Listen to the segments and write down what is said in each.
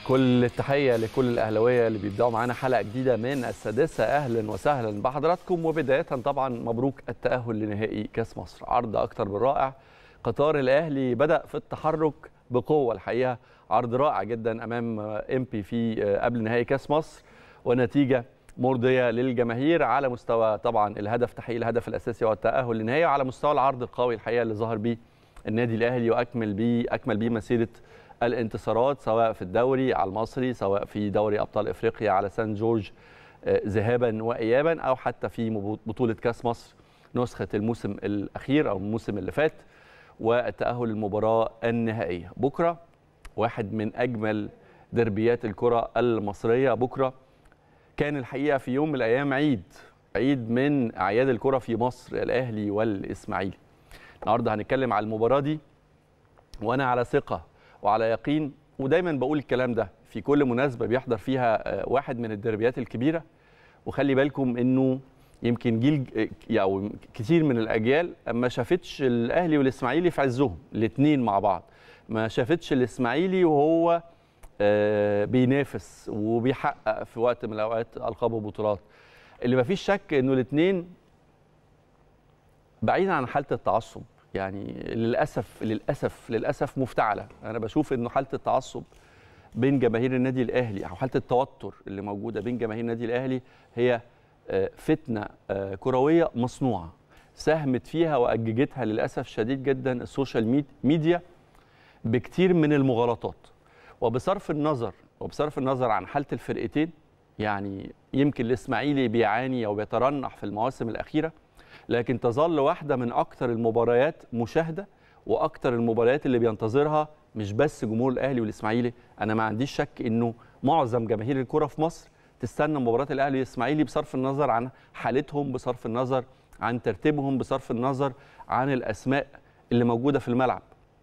كل التحيه لكل الاهلاويه اللي بيبداوا معانا حلقه جديده من السادسه اهلا وسهلا بحضراتكم وبدايه طبعا مبروك التاهل لنهائي كاس مصر عرض اكتر من رائع قطار الاهلي بدا في التحرك بقوه الحقيقه عرض رائع جدا امام امبي في قبل نهائي كاس مصر ونتيجه مرضيه للجماهير على مستوى طبعا الهدف تحقيق الهدف الاساسي والتاهل للنهائي وعلى مستوى العرض القوي الحقيقه اللي ظهر بيه النادي الاهلي واكمل بيه اكمل بيه مسيره الانتصارات سواء في الدوري على المصري سواء في دوري ابطال افريقيا على سان جورج ذهابا وايابا او حتى في بطوله كاس مصر نسخه الموسم الاخير او الموسم اللي فات والتاهل للمباراه النهائيه بكره واحد من اجمل دربيات الكره المصريه بكره كان الحقيقه في يوم من الايام عيد عيد من اعياد الكره في مصر الاهلي والاسماعيلي النهارده هنتكلم على المباراه دي وانا على ثقه وعلى يقين ودايما بقول الكلام ده في كل مناسبه بيحضر فيها واحد من الدربيات الكبيره وخلي بالكم انه يمكن جيل يعني كتير من الاجيال ما شافتش الاهلي والاسماعيلي في عزهم الاثنين مع بعض ما شافتش الاسماعيلي وهو بينافس وبيحقق في وقت من الاوقات القاب وبطولات اللي ما فيش شك انه الاثنين بعيدا عن حاله التعصب يعني للاسف للاسف للاسف مفتعله انا بشوف انه حاله التعصب بين جماهير النادي الاهلي او حاله التوتر اللي موجوده بين جماهير النادي الاهلي هي فتنه كرويه مصنوعه ساهمت فيها واججتها للاسف شديد جدا السوشيال ميديا بكتير من المغالطات وبصرف النظر وبصرف النظر عن حاله الفرقتين يعني يمكن الاسماعيلي بيعاني او بيترنح في المواسم الاخيره لكن تظل واحده من اكثر المباريات مشاهده واكثر المباريات اللي بينتظرها مش بس جمهور الاهلي والاسماعيلي انا ما عنديش شك انه معظم جماهير الكره في مصر تستنى مباراه الاهلي والاسماعيلي بصرف النظر عن حالتهم بصرف النظر عن ترتيبهم بصرف النظر عن الاسماء اللي موجوده في الملعب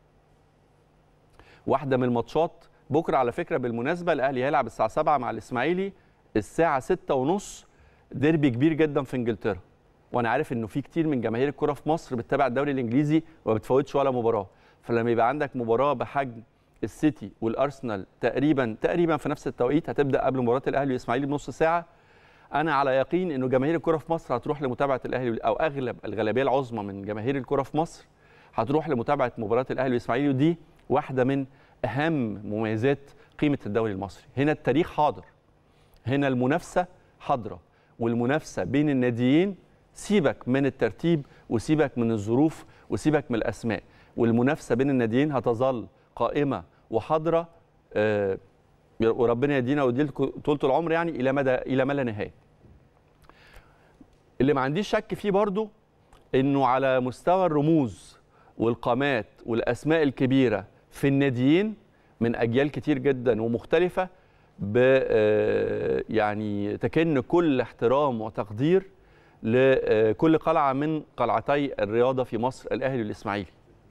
واحده من الماتشات بكره على فكره بالمناسبه الاهلي هيلعب الساعه 7 مع الاسماعيلي الساعه 6:30 ديربي كبير جدا في انجلترا وانا عارف انه في كتير من جماهير الكره في مصر بتتابع الدوري الانجليزي وما بتفوتش ولا مباراه فلما يبقى عندك مباراه بحجم السيتي والارسنال تقريبا تقريبا في نفس التوقيت هتبدا قبل مباراه الاهلي والاسماعيلي بنص ساعه انا على يقين انه جماهير الكره في مصر هتروح لمتابعه الاهلي او اغلب الغالبيه العظمى من جماهير الكره في مصر هتروح لمتابعه مباراه الاهلي والاسماعيلي ودي واحده من اهم مميزات قيمه الدوري المصري هنا التاريخ حاضر هنا المنافسه حاضره والمنافسه بين الناديين سيبك من الترتيب وسيبك من الظروف وسيبك من الاسماء والمنافسه بين الناديين هتظل قائمه وحاضره آه وربنا يدينا ويديلكم طولة العمر يعني الى مدى الى ما لا نهايه. اللي ما عنديش شك فيه برضو انه على مستوى الرموز والقامات والاسماء الكبيره في الناديين من اجيال كتير جدا ومختلفه ب يعني تكن كل احترام وتقدير لكل قلعه من قلعتي الرياضه في مصر الاهلي والاسماعيلي.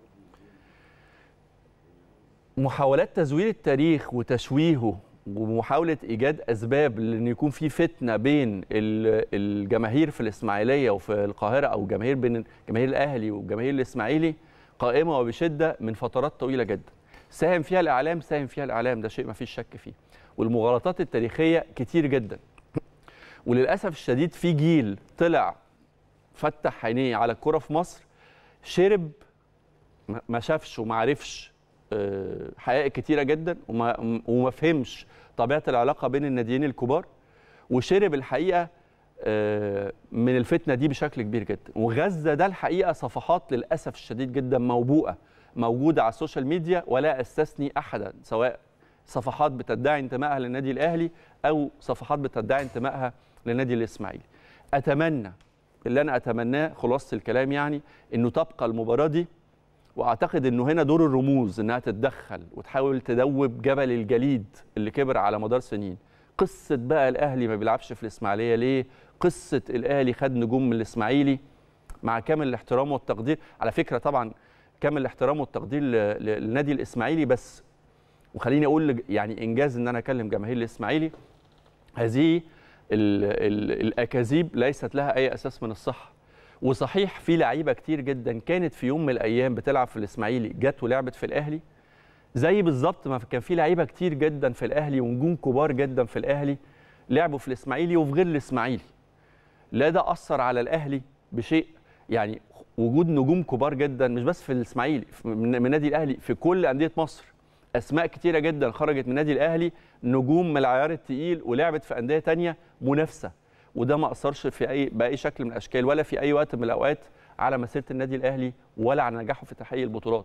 محاولات تزوير التاريخ وتشويهه ومحاوله ايجاد اسباب لان يكون في فتنه بين الجماهير في الاسماعيليه وفي القاهره او جماهير بين جماهير الاهلي وجماهير الاسماعيلي قائمه وبشده من فترات طويله جدا. ساهم فيها الاعلام ساهم فيها الاعلام ده شيء ما فيش شك فيه. والمغالطات التاريخيه كتير جدا. وللاسف الشديد في جيل طلع فتح عينيه على الكره في مصر شرب ما شافش وما عرفش حقائق كتيره جدا وما وما فهمش طبيعه العلاقه بين الناديين الكبار وشرب الحقيقه من الفتنه دي بشكل كبير جدا وغزه ده الحقيقه صفحات للاسف الشديد جدا موبوءه موجوده على السوشيال ميديا ولا استثني احدا سواء صفحات بتدعي انتمائها للنادي الاهلي او صفحات بتدعي انتمائها للنادي الاسماعيلي اتمنى اللي انا اتمناه خلاصه الكلام يعني انه تبقى المباراه دي واعتقد انه هنا دور الرموز انها تتدخل وتحاول تدوب جبل الجليد اللي كبر على مدار سنين قصه بقى الاهلي ما بيلعبش في الاسماعيليه ليه قصه الاهلي خد نجوم من الاسماعيلي مع كامل الاحترام والتقدير على فكره طبعا كامل الاحترام والتقدير للنادي الاسماعيلي بس وخليني اقول يعني انجاز ان انا اكلم جماهير الاسماعيلي هذه ال ال الاكاذيب ليست لها اي اساس من الصحه وصحيح في لعيبه كتير جدا كانت في يوم من الايام بتلعب في الاسماعيلي جت ولعبت في الاهلي زي بالظبط ما كان في لعيبه كتير جدا في الاهلي ونجوم كبار جدا في الاهلي لعبوا في الاسماعيلي وفي غير الاسماعيلي لا ده اثر على الاهلي بشيء يعني وجود نجوم كبار جدا مش بس في الاسماعيلي من النادي الاهلي في كل انديه مصر اسماء كتيره جدا خرجت من النادي الاهلي نجوم من العيار التقيل ولعبت في انديه تانية منافسه وده ما اثرش في اي باي شكل من الاشكال ولا في اي وقت من الاوقات على مسيره النادي الاهلي ولا على نجاحه في تحقيق البطولات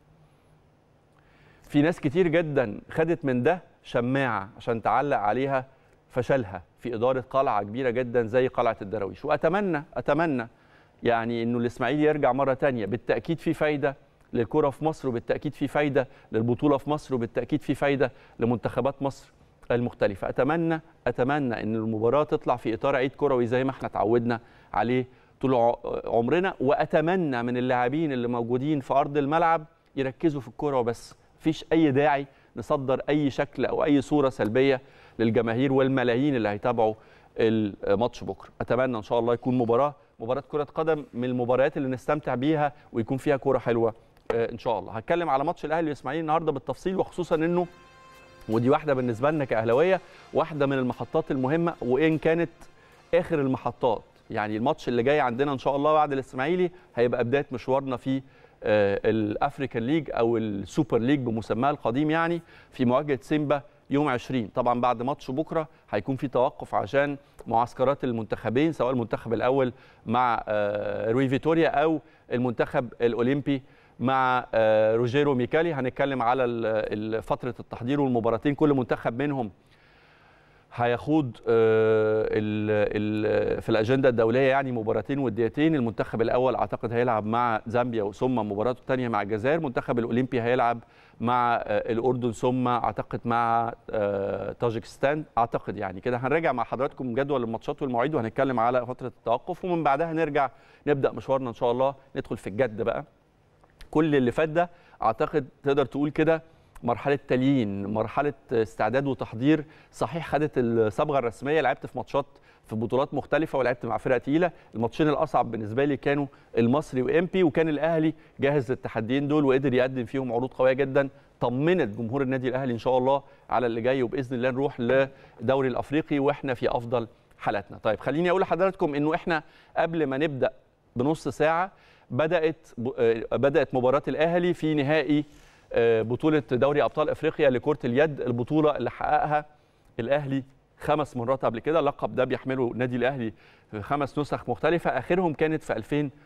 في ناس كتير جدا خدت من ده شماعه عشان تعلق عليها فشلها في اداره قلعه كبيره جدا زي قلعه الدراويش واتمنى اتمنى يعني انه الاسماعيلي يرجع مره تانية بالتاكيد في فايده للكره في مصر وبالتاكيد في فايده للبطوله في مصر وبالتاكيد في فايده لمنتخبات مصر المختلفه اتمنى اتمنى ان المباراه تطلع في اطار عيد كروي زي ما احنا اتعودنا عليه طول عمرنا واتمنى من اللاعبين اللي موجودين في ارض الملعب يركزوا في الكوره وبس مفيش اي داعي نصدر اي شكل او اي صوره سلبيه للجماهير والملايين اللي هيتابعوا الماتش بكره اتمنى ان شاء الله يكون مباراه مباراه كره قدم من المباريات اللي نستمتع بيها ويكون فيها كوره حلوه ان شاء الله هتكلم على ماتش الاهلي والاسماعيلي النهارده بالتفصيل وخصوصا انه ودي واحده بالنسبه لنا كاهلاويه واحده من المحطات المهمه وان كانت اخر المحطات يعني الماتش اللي جاي عندنا ان شاء الله بعد الاسماعيلي هيبقى بدايه مشوارنا في الافريكان ليج او السوبر ليج بمسماه القديم يعني في مواجهه سيمبا يوم 20 طبعا بعد ماتش بكره هيكون في توقف عشان معسكرات المنتخبين سواء المنتخب الاول مع روي فيتوريا او المنتخب الاولمبي مع روجيرو ميكالي هنتكلم على فتره التحضير والمباراتين كل منتخب منهم هيخوض في الاجنده الدوليه يعني مباراتين وديتين المنتخب الاول اعتقد هيلعب مع زامبيا ثم مباراته الثانيه مع الجزائر المنتخب الاولمبي هيلعب مع الاردن ثم اعتقد مع طاجكستان اعتقد يعني كده هنراجع مع حضراتكم جدول الماتشات والمواعيد وهنتكلم على فتره التوقف ومن بعدها نرجع نبدا مشوارنا ان شاء الله ندخل في الجد بقى كل اللي فات ده اعتقد تقدر تقول كده مرحله تليين مرحله استعداد وتحضير صحيح خدت الصبغه الرسميه لعبت في ماتشات في بطولات مختلفه ولعبت مع فرق تقيله الماتشين الاصعب بالنسبه لي كانوا المصري وامبي وكان الاهلي جاهز للتحديين دول وقدر يقدم فيهم عروض قويه جدا طمنت جمهور النادي الاهلي ان شاء الله على اللي جاي وباذن الله نروح للدوري الافريقي واحنا في افضل حالاتنا طيب خليني اقول لحضراتكم انه احنا قبل ما نبدا بنص ساعه بدات بدات مباراه الاهلي في نهائي بطوله دوري ابطال افريقيا لكره اليد البطوله اللي حققها الاهلي خمس مرات قبل كده اللقب ده بيحمله النادي الاهلي في خمس نسخ مختلفه اخرهم كانت في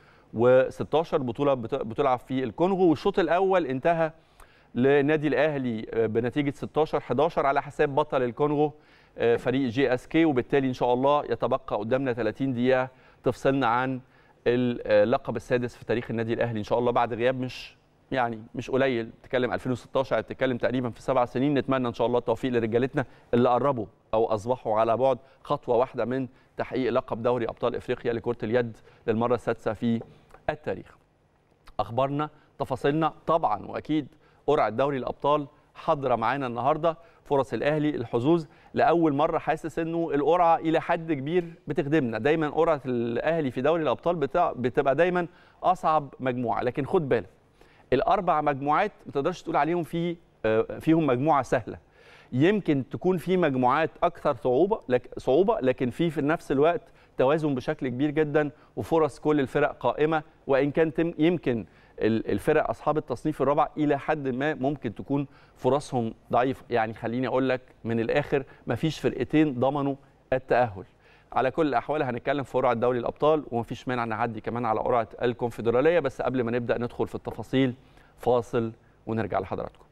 2016 بطوله بتلعب في الكونغو والشوط الاول انتهى للنادي الاهلي بنتيجه 16 11 على حساب بطل الكونغو فريق جي اس كي وبالتالي ان شاء الله يتبقى قدامنا 30 دقيقه تفصلنا عن اللقب السادس في تاريخ النادي الاهلي ان شاء الله بعد غياب مش يعني مش قليل بتتكلم 2016 بتتكلم تقريبا في سبع سنين نتمنى ان شاء الله التوفيق لرجالتنا اللي قربوا او اصبحوا على بعد خطوه واحده من تحقيق لقب دوري ابطال افريقيا لكره اليد للمره السادسه في التاريخ. اخبارنا تفاصيلنا طبعا واكيد قرعه دوري الابطال حاضره معانا النهارده فرص الاهلي الحظوظ لاول مره حاسس انه القرعه الى حد كبير بتخدمنا دايما قرعه الاهلي في دوري الابطال بتبقى دايما اصعب مجموعه لكن خد بالك الاربع مجموعات ما تقدرش تقول عليهم في فيهم مجموعه سهله يمكن تكون في مجموعات اكثر صعوبه لك صعوبه لكن في في نفس الوقت توازن بشكل كبير جدا وفرص كل الفرق قائمه وان كان يمكن الفرق اصحاب التصنيف الرابع الى حد ما ممكن تكون فرصهم ضعيفه يعني خليني اقول لك من الاخر ما فيش فرقتين ضمنوا التاهل على كل الاحوال هنتكلم في قرعه دوري الابطال ومفيش مانع نعدي كمان على قرعه الكونفدراليه بس قبل ما نبدا ندخل في التفاصيل فاصل ونرجع لحضراتكم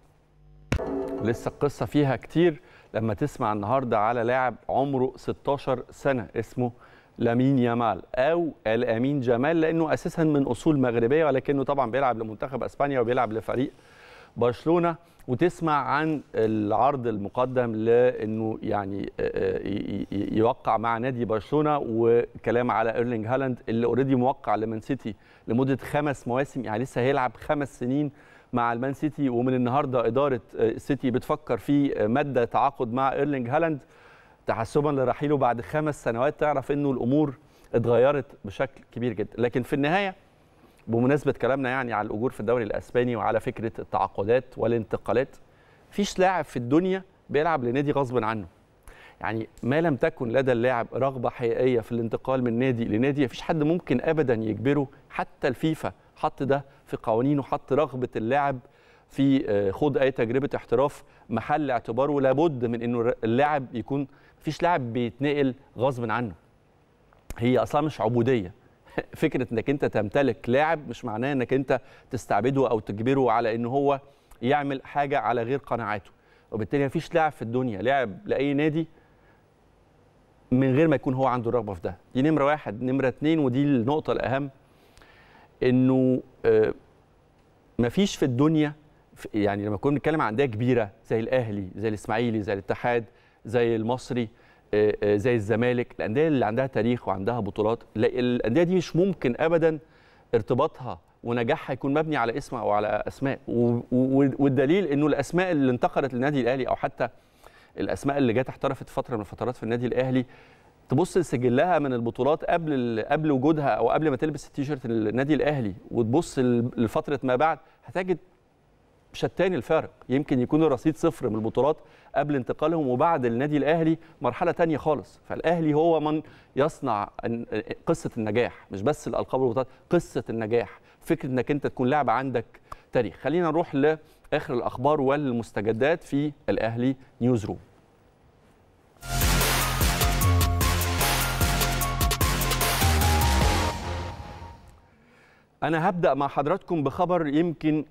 لسه القصه فيها كتير لما تسمع النهارده على لاعب عمره 16 سنه اسمه لامين يامال او الامين جمال لانه اساسا من اصول مغربيه ولكنه طبعا بيلعب لمنتخب اسبانيا وبيلعب لفريق برشلونه وتسمع عن العرض المقدم لانه يعني يوقع مع نادي برشلونه وكلام على ايرلينج هالاند اللي اوريدي موقع لمان سيتي لمده خمس مواسم يعني لسه هيلعب خمس سنين مع المان سيتي ومن النهارده اداره السيتي بتفكر في ماده تعاقد مع ايرلينج هالاند تحسبا لرحيله بعد خمس سنوات تعرف انه الامور اتغيرت بشكل كبير جدا لكن في النهايه بمناسبه كلامنا يعني على الاجور في الدوري الاسباني وعلى فكره التعاقدات والانتقالات مفيش لاعب في الدنيا بيلعب لنادي غصب عنه يعني ما لم تكن لدى اللاعب رغبه حقيقيه في الانتقال من نادي لنادي مفيش حد ممكن ابدا يجبره حتى الفيفا حط ده في قوانينه حط رغبه اللاعب في آه، خوض اي تجربه احتراف محل اعتباره لابد من انه اللاعب يكون مفيش لاعب بيتنقل غصب عنه هي اصلا مش عبوديه فكره انك انت تمتلك لاعب مش معناه انك انت تستعبده او تجبره على ان هو يعمل حاجه على غير قناعاته وبالتالي مفيش لاعب في الدنيا لاعب لاي نادي من غير ما يكون هو عنده رغبه في ده دي نمره واحد نمره اتنين ودي النقطه الاهم انه آه، مفيش في الدنيا في- يعني لما كنا بنتكلم عن انديه كبيره زي الاهلي زي الاسماعيلي زي الاتحاد زي المصري آه، آه، زي الزمالك الانديه اللي عندها تاريخ وعندها بطولات لا الانديه دي مش ممكن ابدا ارتباطها ونجاحها يكون مبني على اسم او على اسماء و- و- والدليل انه الاسماء اللي انتقلت للنادي الاهلي او حتى الاسماء اللي جت احترفت فتره من الفترات في النادي الاهلي تبص لسجلها من البطولات قبل ال- قبل وجودها او قبل ما تلبس التيشيرت النادي الاهلي وتبص ل- لفتره ما بعد هتجد شتان الفارق يمكن يكون الرصيد صفر من البطولات قبل انتقالهم وبعد النادي الاهلي مرحله تانية خالص فالاهلي هو من يصنع ال- قصه النجاح مش بس الالقاب والبطولات قصه النجاح فكره انك انت تكون لاعب عندك تاريخ خلينا نروح لاخر الاخبار والمستجدات في الاهلي نيوز روم انا هبدا مع حضراتكم بخبر يمكن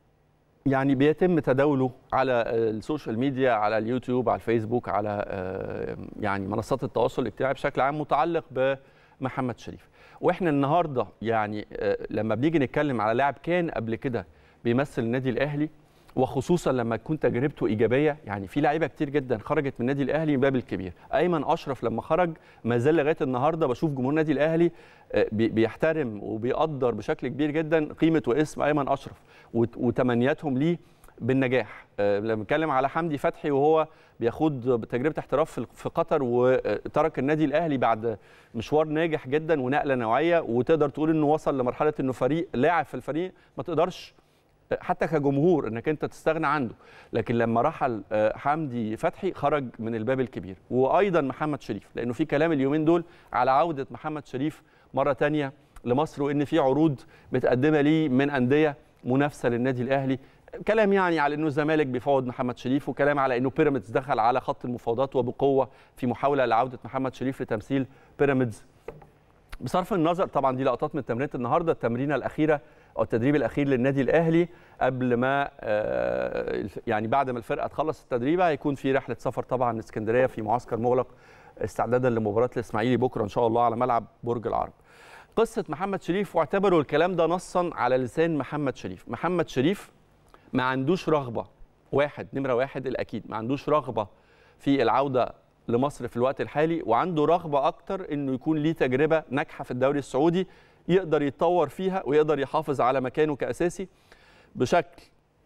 يعني بيتم تداوله على السوشيال ميديا على اليوتيوب على الفيسبوك على آه، يعني منصات التواصل الاجتماعي بشكل عام متعلق بمحمد شريف واحنا النهارده يعني آه، لما بنيجي نتكلم على لاعب كان قبل كده بيمثل النادي الاهلي وخصوصا لما تكون تجربته ايجابيه يعني في لعيبه كتير جدا خرجت من النادي الاهلي من باب الكبير ايمن اشرف لما خرج ما زال لغايه النهارده بشوف جمهور النادي الاهلي آه، بي- بيحترم وبيقدر بشكل كبير جدا قيمه واسم ايمن اشرف وت- وتمنياتهم ليه بالنجاح آه، لما بنتكلم على حمدي فتحي وهو بيخوض تجربه احتراف في- في قطر وترك النادي الاهلي بعد مشوار ناجح جدا ونقله نوعيه وتقدر تقول انه وصل لمرحله انه فريق لاعب في الفريق ما تقدرش حتى كجمهور انك انت تستغنى عنه لكن لما رحل آه، حمدي فتحي خرج من الباب الكبير وايضا محمد شريف لانه في كلام اليومين دول على عوده محمد شريف مره تانية لمصر وان في عروض متقدمه ليه من انديه منافسه للنادي الاهلي كلام يعني على انه الزمالك بيفاوض محمد شريف وكلام على انه بيراميدز دخل على خط المفاوضات وبقوه في محاوله لعوده محمد شريف لتمثيل بيراميدز بصرف النظر طبعا دي لقطات من تمرينه النهارده التمرينه الاخيره او التدريب الاخير للنادي الاهلي قبل ما آه، يعني بعد ما الفرقه تخلص التدريب هيكون في رحله سفر طبعا اسكندريه في معسكر مغلق استعدادا لمباراه الاسماعيلي بكره ان شاء الله على ملعب برج العرب. قصه محمد شريف واعتبروا الكلام ده نصا على لسان محمد شريف، محمد شريف ما عندوش رغبه واحد نمره واحد الاكيد ما عندوش رغبه في العوده لمصر في الوقت الحالي وعنده رغبه اكتر انه يكون ليه تجربه ناجحه في الدوري السعودي يقدر يتطور فيها ويقدر يحافظ على مكانه كاساسي بشكل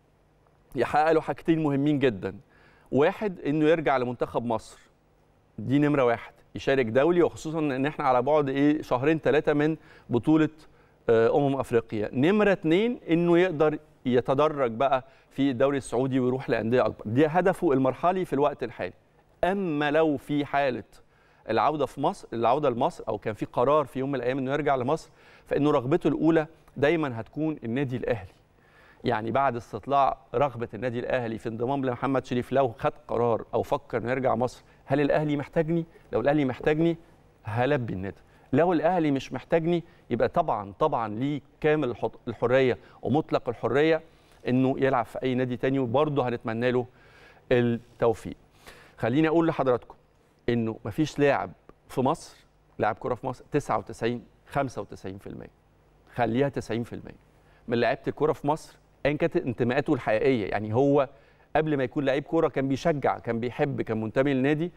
يحقق له حاجتين مهمين جدا واحد انه يرجع لمنتخب مصر دي نمره واحد يشارك دولي وخصوصا ان احنا على بعد ايه شهرين ثلاثه من بطوله آه، امم افريقيا نمره اتنين انه يقدر يتدرج بقى في الدوري السعودي ويروح لانديه اكبر دي هدفه المرحلي في الوقت الحالي اما لو في حاله العوده في مصر العوده لمصر او كان في قرار في يوم من الايام انه يرجع لمصر فانه رغبته الاولى دايما هتكون النادي الاهلي يعني بعد استطلاع رغبه النادي الاهلي في انضمام لمحمد شريف لو خد قرار او فكر انه يرجع مصر هل الاهلي محتاجني لو الاهلي محتاجني هلبي الندى لو الاهلي مش محتاجني يبقى طبعا طبعا ليه كامل الحط- الحريه ومطلق الحريه انه يلعب في اي نادي تاني وبرضه هنتمنى له التوفيق خليني اقول لحضراتكم انه مفيش لاعب في مصر لاعب كره في مصر 99 95% خليها 90% من لعيبه الكره في مصر ايا كانت انتماءاته الحقيقيه يعني هو قبل ما يكون لعيب كوره كان بيشجع كان بيحب كان منتمي للنادي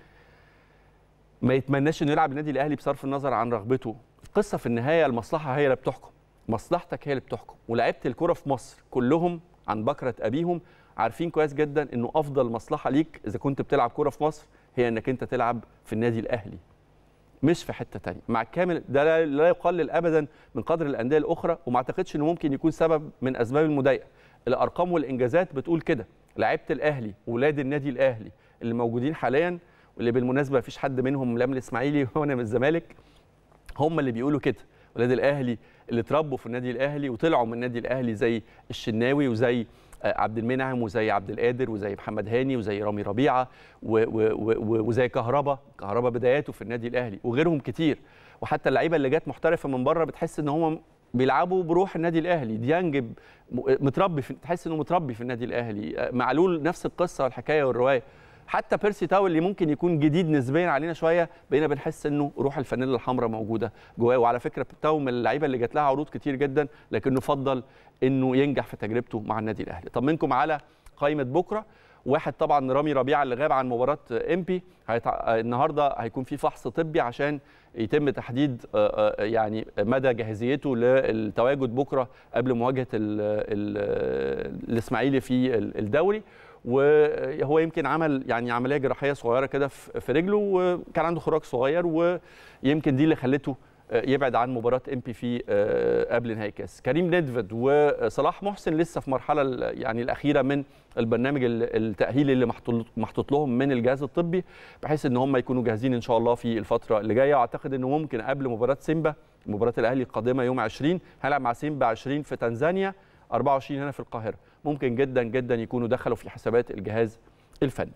ما يتمناش انه يلعب النادي الاهلي بصرف النظر عن رغبته القصه في النهايه المصلحه هي اللي بتحكم مصلحتك هي اللي بتحكم ولعيبه الكره في مصر كلهم عن بكره ابيهم عارفين كويس جدا انه افضل مصلحه ليك اذا كنت بتلعب كره في مصر هي انك انت تلعب في النادي الاهلي مش في حته تانية مع كامل ده لا- لا يقلل ابدا من قدر الانديه الاخرى وما اعتقدش انه ممكن يكون سبب من اسباب المضايقه الارقام والانجازات بتقول كده لعيبه الاهلي ولاد النادي الاهلي اللي موجودين حاليا واللي بالمناسبه مفيش حد منهم لا من الاسماعيلي ولا من الزمالك هم اللي بيقولوا كده ولاد الاهلي اللي اتربوا في النادي الاهلي وطلعوا من النادي الاهلي زي الشناوي وزي آه، عبد المنعم وزي عبد القادر وزي محمد هاني وزي رامي ربيعه و و و وزي كهربا كهربا بداياته في النادي الاهلي وغيرهم كتير وحتى اللعيبه اللي جت محترفه من بره بتحس ان هم بيلعبوا بروح النادي الاهلي ديانج ب- م- متربي في تحس انه متربي في النادي الاهلي آه، معلول نفس القصه والحكايه والروايه حتى بيرسي تاو اللي ممكن يكون جديد نسبيا علينا شويه بقينا بنحس انه روح الفانيلا الحمراء موجوده جواه وعلى فكره تاو من اللعيبه اللي جات لها عروض كتير جدا لكنه فضل انه ينجح في تجربته مع النادي الاهلي طمنكم على قائمه بكره واحد طبعا رامي ربيعه اللي غاب عن مباراه امبي هيتع... النهارده هيكون في فحص طبي عشان يتم تحديد آه، آه، يعني مدى جاهزيته للتواجد بكره قبل مواجهه ال... ال... الاسماعيلي في ال- الدوري وهو يمكن عمل يعني عمليه جراحيه صغيره كده في في رجله وكان عنده خراج صغير ويمكن دي اللي خلته آه، يبعد عن مباراه ام بي في آه، قبل نهائي كاس كريم ندفد وصلاح محسن لسه في مرحله ال- يعني الاخيره من البرنامج ال- التاهيلي اللي محطوط محطوط لهم من الجهاز الطبي بحيث ان هم يكونوا جاهزين ان شاء الله في الفتره اللي جايه واعتقد انه ممكن قبل مباراه سيمبا مباراه الاهلي القادمه يوم 20 هنلعب مع سيمبا 20 في تنزانيا 24 هنا في القاهره ممكن جدا جدا يكونوا دخلوا في حسابات الجهاز الفني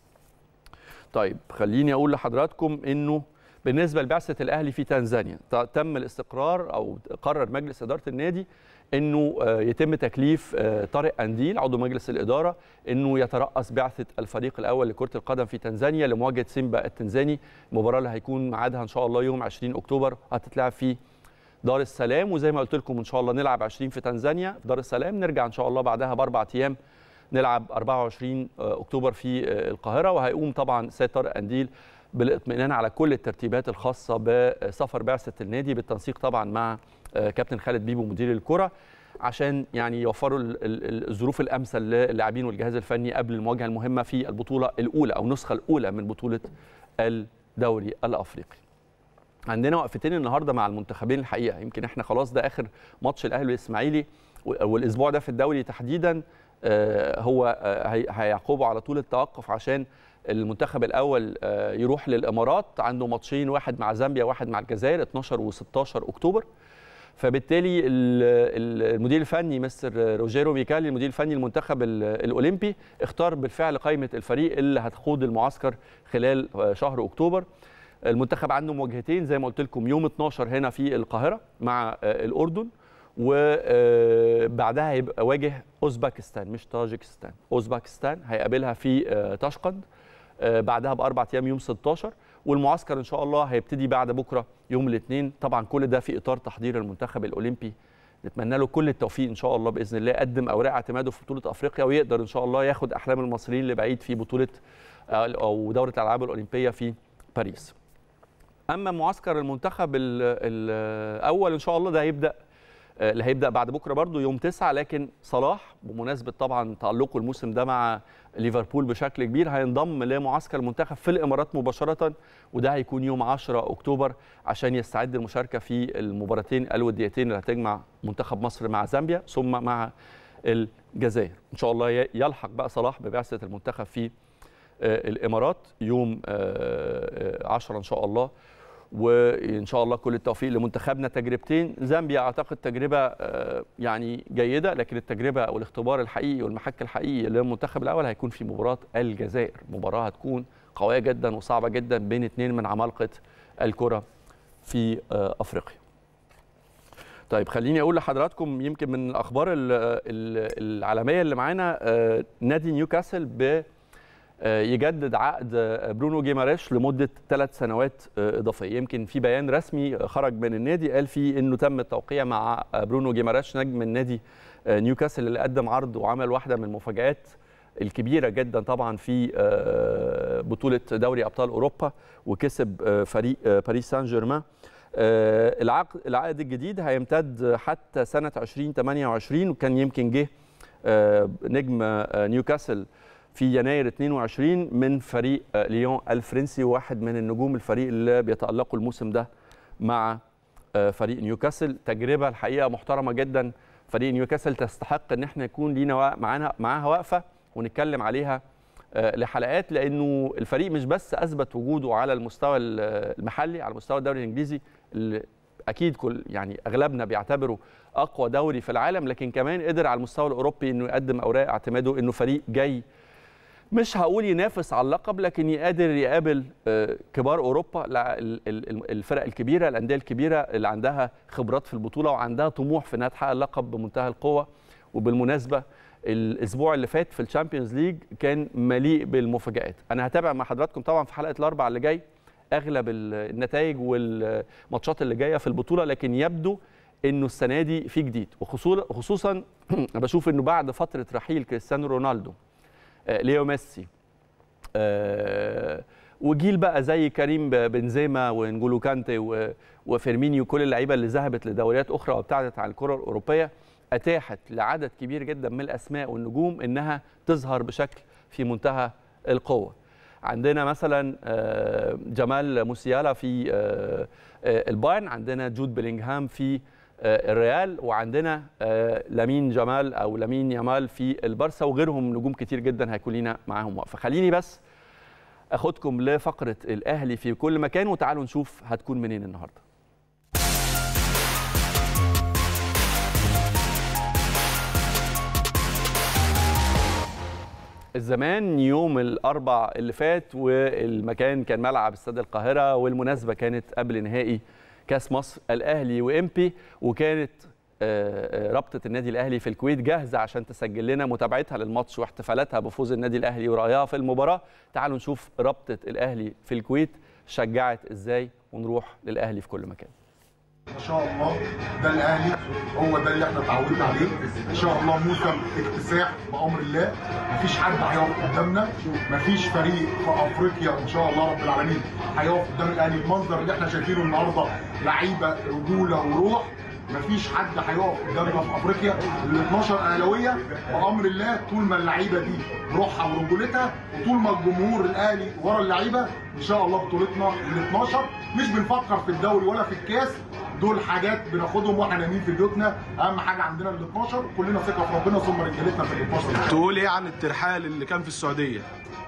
طيب خليني اقول لحضراتكم انه بالنسبه لبعثه الاهلي في تنزانيا ت- تم الاستقرار او قرر مجلس اداره النادي انه آه، يتم تكليف آه، طارق انديل عضو مجلس الاداره انه يترأس بعثه الفريق الاول لكره القدم في تنزانيا لمواجهه سيمبا التنزاني المباراه اللي هيكون ميعادها ان شاء الله يوم 20 اكتوبر هتتلعب في دار السلام وزي ما قلت لكم ان شاء الله نلعب 20 في تنزانيا في دار السلام نرجع ان شاء الله بعدها باربع ايام نلعب 24 اكتوبر في القاهره وهيقوم طبعا سيد طارق انديل بالاطمئنان على كل الترتيبات الخاصه بسفر بعثه النادي بالتنسيق طبعا مع كابتن خالد بيبو مدير الكره عشان يعني يوفروا ال- ال- الظروف الامثل للاعبين والجهاز الفني قبل المواجهه المهمه في البطوله الاولى او النسخه الاولى من بطوله الدوري الافريقي. عندنا وقفتين النهارده مع المنتخبين الحقيقه يمكن احنا خلاص ده اخر ماتش الاهلي والاسماعيلي والاسبوع ده في الدوري تحديدا آه، هو آه، هي- هيعقبه على طول التوقف عشان المنتخب الاول آه، يروح للامارات عنده ماتشين واحد مع زامبيا واحد مع الجزائر 12 و16 اكتوبر فبالتالي ال- ال- المدير الفني مستر روجيرو ميكالي المدير الفني المنتخب ال- الاولمبي اختار بالفعل قائمه الفريق اللي هتخوض المعسكر خلال آه، شهر اكتوبر المنتخب عنده مواجهتين زي ما قلت لكم يوم 12 هنا في القاهره مع آه، الاردن وبعدها هيبقى واجه اوزبكستان مش طاجكستان اوزبكستان هيقابلها في آه، تاشقند آه، بعدها باربع ايام يوم 16 والمعسكر ان شاء الله هيبتدي بعد بكره يوم الاثنين طبعا كل ده في اطار تحضير المنتخب الاولمبي نتمنى له كل التوفيق ان شاء الله باذن الله يقدم اوراق اعتماده في بطوله افريقيا ويقدر ان شاء الله ياخد احلام المصريين لبعيد في بطوله آه، او دوره الالعاب الاولمبيه في باريس اما معسكر المنتخب ال- الاول ان شاء الله ده هيبدا آه، اللي هيبدا بعد بكره برضو يوم 9 لكن صلاح بمناسبه طبعا تالقه الموسم ده مع ليفربول بشكل كبير هينضم لمعسكر المنتخب في الامارات مباشره وده هيكون يوم 10 اكتوبر عشان يستعد للمشاركه في المباراتين الوديتين اللي هتجمع منتخب مصر مع زامبيا ثم مع الجزائر ان شاء الله ي- يلحق بقى صلاح ببعثه المنتخب في آه، الامارات يوم آه، آه، 10 ان شاء الله وان شاء الله كل التوفيق لمنتخبنا تجربتين زامبيا اعتقد تجربه آه، يعني جيده لكن التجربه او الاختبار الحقيقي والمحك الحقيقي للمنتخب الاول هيكون في مباراه الجزائر مباراه هتكون قويه جدا وصعبه جدا بين اثنين من عمالقه الكره في آه، افريقيا طيب خليني اقول لحضراتكم يمكن من الاخبار ال- ال- العالميه اللي معانا آه، نادي نيوكاسل ب آه، يجدد عقد آه، برونو جيماريش لمده ثلاث سنوات آه، اضافيه يمكن في بيان رسمي آه، خرج من النادي قال فيه انه تم التوقيع مع آه، برونو جيماريش نجم النادي آه، نيوكاسل اللي قدم عرض وعمل واحده من المفاجات الكبيره جدا طبعا في آه، بطوله دوري ابطال اوروبا وكسب آه، فريق آه، باريس سان جيرمان آه، العقد العقد الجديد هيمتد حتى سنه 2028 وكان يمكن جه آه، نجم آه، نيوكاسل في يناير 22 من فريق آه، ليون الفرنسي وواحد من النجوم الفريق اللي بيتالقوا الموسم ده مع آه، فريق نيوكاسل تجربه الحقيقه محترمه جدا فريق نيوكاسل تستحق ان احنا يكون لينا وا- معانا معاها وقفه ونتكلم عليها آه، لحلقات لانه الفريق مش بس اثبت وجوده على المستوى ال- المحلي على مستوى الدوري الانجليزي اللي اكيد كل يعني اغلبنا بيعتبره اقوى دوري في العالم لكن كمان قدر على المستوى الاوروبي انه يقدم اوراق اعتماده انه فريق جاي مش هقول ينافس على اللقب لكن يقدر يقابل آه، كبار اوروبا لا، ال- ال- الفرق الكبيره الانديه الكبيره اللي عندها خبرات في البطوله وعندها طموح في انها تحقق اللقب بمنتهى القوه وبالمناسبه الاسبوع اللي فات في الشامبيونز ليج كان مليء بالمفاجات انا هتابع مع حضراتكم طبعا في حلقه الاربع اللي جاي اغلب ال- النتائج والماتشات اللي جايه في البطوله لكن يبدو انه السنه دي في جديد وخصوصا خصوصا أنا بشوف انه بعد فتره رحيل كريستيانو رونالدو آه، ليو ميسي آه، وجيل بقى زي كريم بنزيما ونجولو كانتي و- وفيرمينيو كل اللعيبه اللي ذهبت لدوريات اخرى وابتعدت عن الكره الاوروبيه اتاحت لعدد كبير جدا من الاسماء والنجوم انها تظهر بشكل في منتهى القوه عندنا مثلا آه، جمال موسيالا في آه، آه، البايرن عندنا جود بيلينغهام في آه، الريال وعندنا آه، لامين جمال او لامين يامال في البارسا وغيرهم نجوم كتير جدا هيكون لينا معاهم وقفه خليني بس اخدكم لفقره الاهلي في كل مكان وتعالوا نشوف هتكون منين النهارده الزمان يوم الاربع اللي فات والمكان كان ملعب استاد القاهره والمناسبه كانت قبل نهائي كاس مصر الاهلي وامبي وكانت آه، آه، رابطه النادي الاهلي في الكويت جاهزه عشان تسجل لنا متابعتها للماتش واحتفالاتها بفوز النادي الاهلي ورايها في المباراه تعالوا نشوف رابطه الاهلي في الكويت شجعت ازاي ونروح للاهلي في كل مكان ان شاء الله ده الاهلي هو ده اللي احنا اتعودنا عليه ان شاء الله موسم اكتساح بامر الله مفيش حد هيقف قدامنا مفيش فريق في افريقيا ان شاء الله رب العالمين هيقف قدام الاهلي المنظر اللي احنا شايفينه النهارده لعيبه رجوله وروح مفيش حد هيقف قدامنا في افريقيا ال 12 اهلاويه بامر الله طول ما اللعيبه دي بروحها ورجولتها وطول ما الجمهور الاهلي ورا اللعيبه ان شاء الله بطولتنا ال 12 مش بنفكر في الدوري ولا في الكاس دول حاجات بناخدهم واحنا نايمين في بيوتنا اهم حاجه عندنا ال 12 كلنا ثقه في ربنا ثم رجالتنا في ال 12 تقول ايه عن الترحال اللي كان في السعوديه؟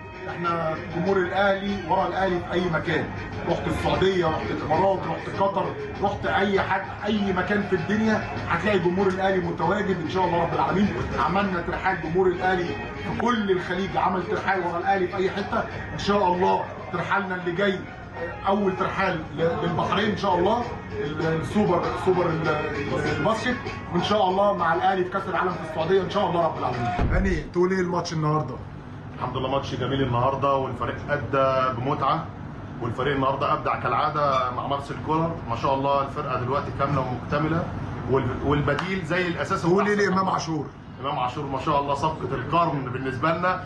احنا جمهور الاهلي ورا الاهلي في اي مكان رحت السعوديه رحت الامارات رحت قطر رحت اي حد اي مكان في الدنيا هتلاقي جمهور الاهلي متواجد ان شاء الله رب العالمين عملنا ترحال جمهور الاهلي في كل الخليج عمل ترحال ورا الاهلي في اي حته ان شاء الله ترحالنا اللي جاي اول ترحال للبحرين ان شاء الله السوبر سوبر الباسكت وان شاء الله مع الاهلي في كاس العالم في السعوديه ان شاء الله رب العالمين هاني تقول ايه الماتش النهارده؟ الحمد لله ماتش جميل النهارده والفريق ادى بمتعه والفريق النهارده ابدع كالعاده مع مارسيل كولر ما شاء الله الفرقه دلوقتي كامله ومكتمله وال- والبديل زي الاساس هو تقول ايه أحسن. لامام عاشور؟ امام عاشور ما شاء الله صفقه القرن بالنسبه لنا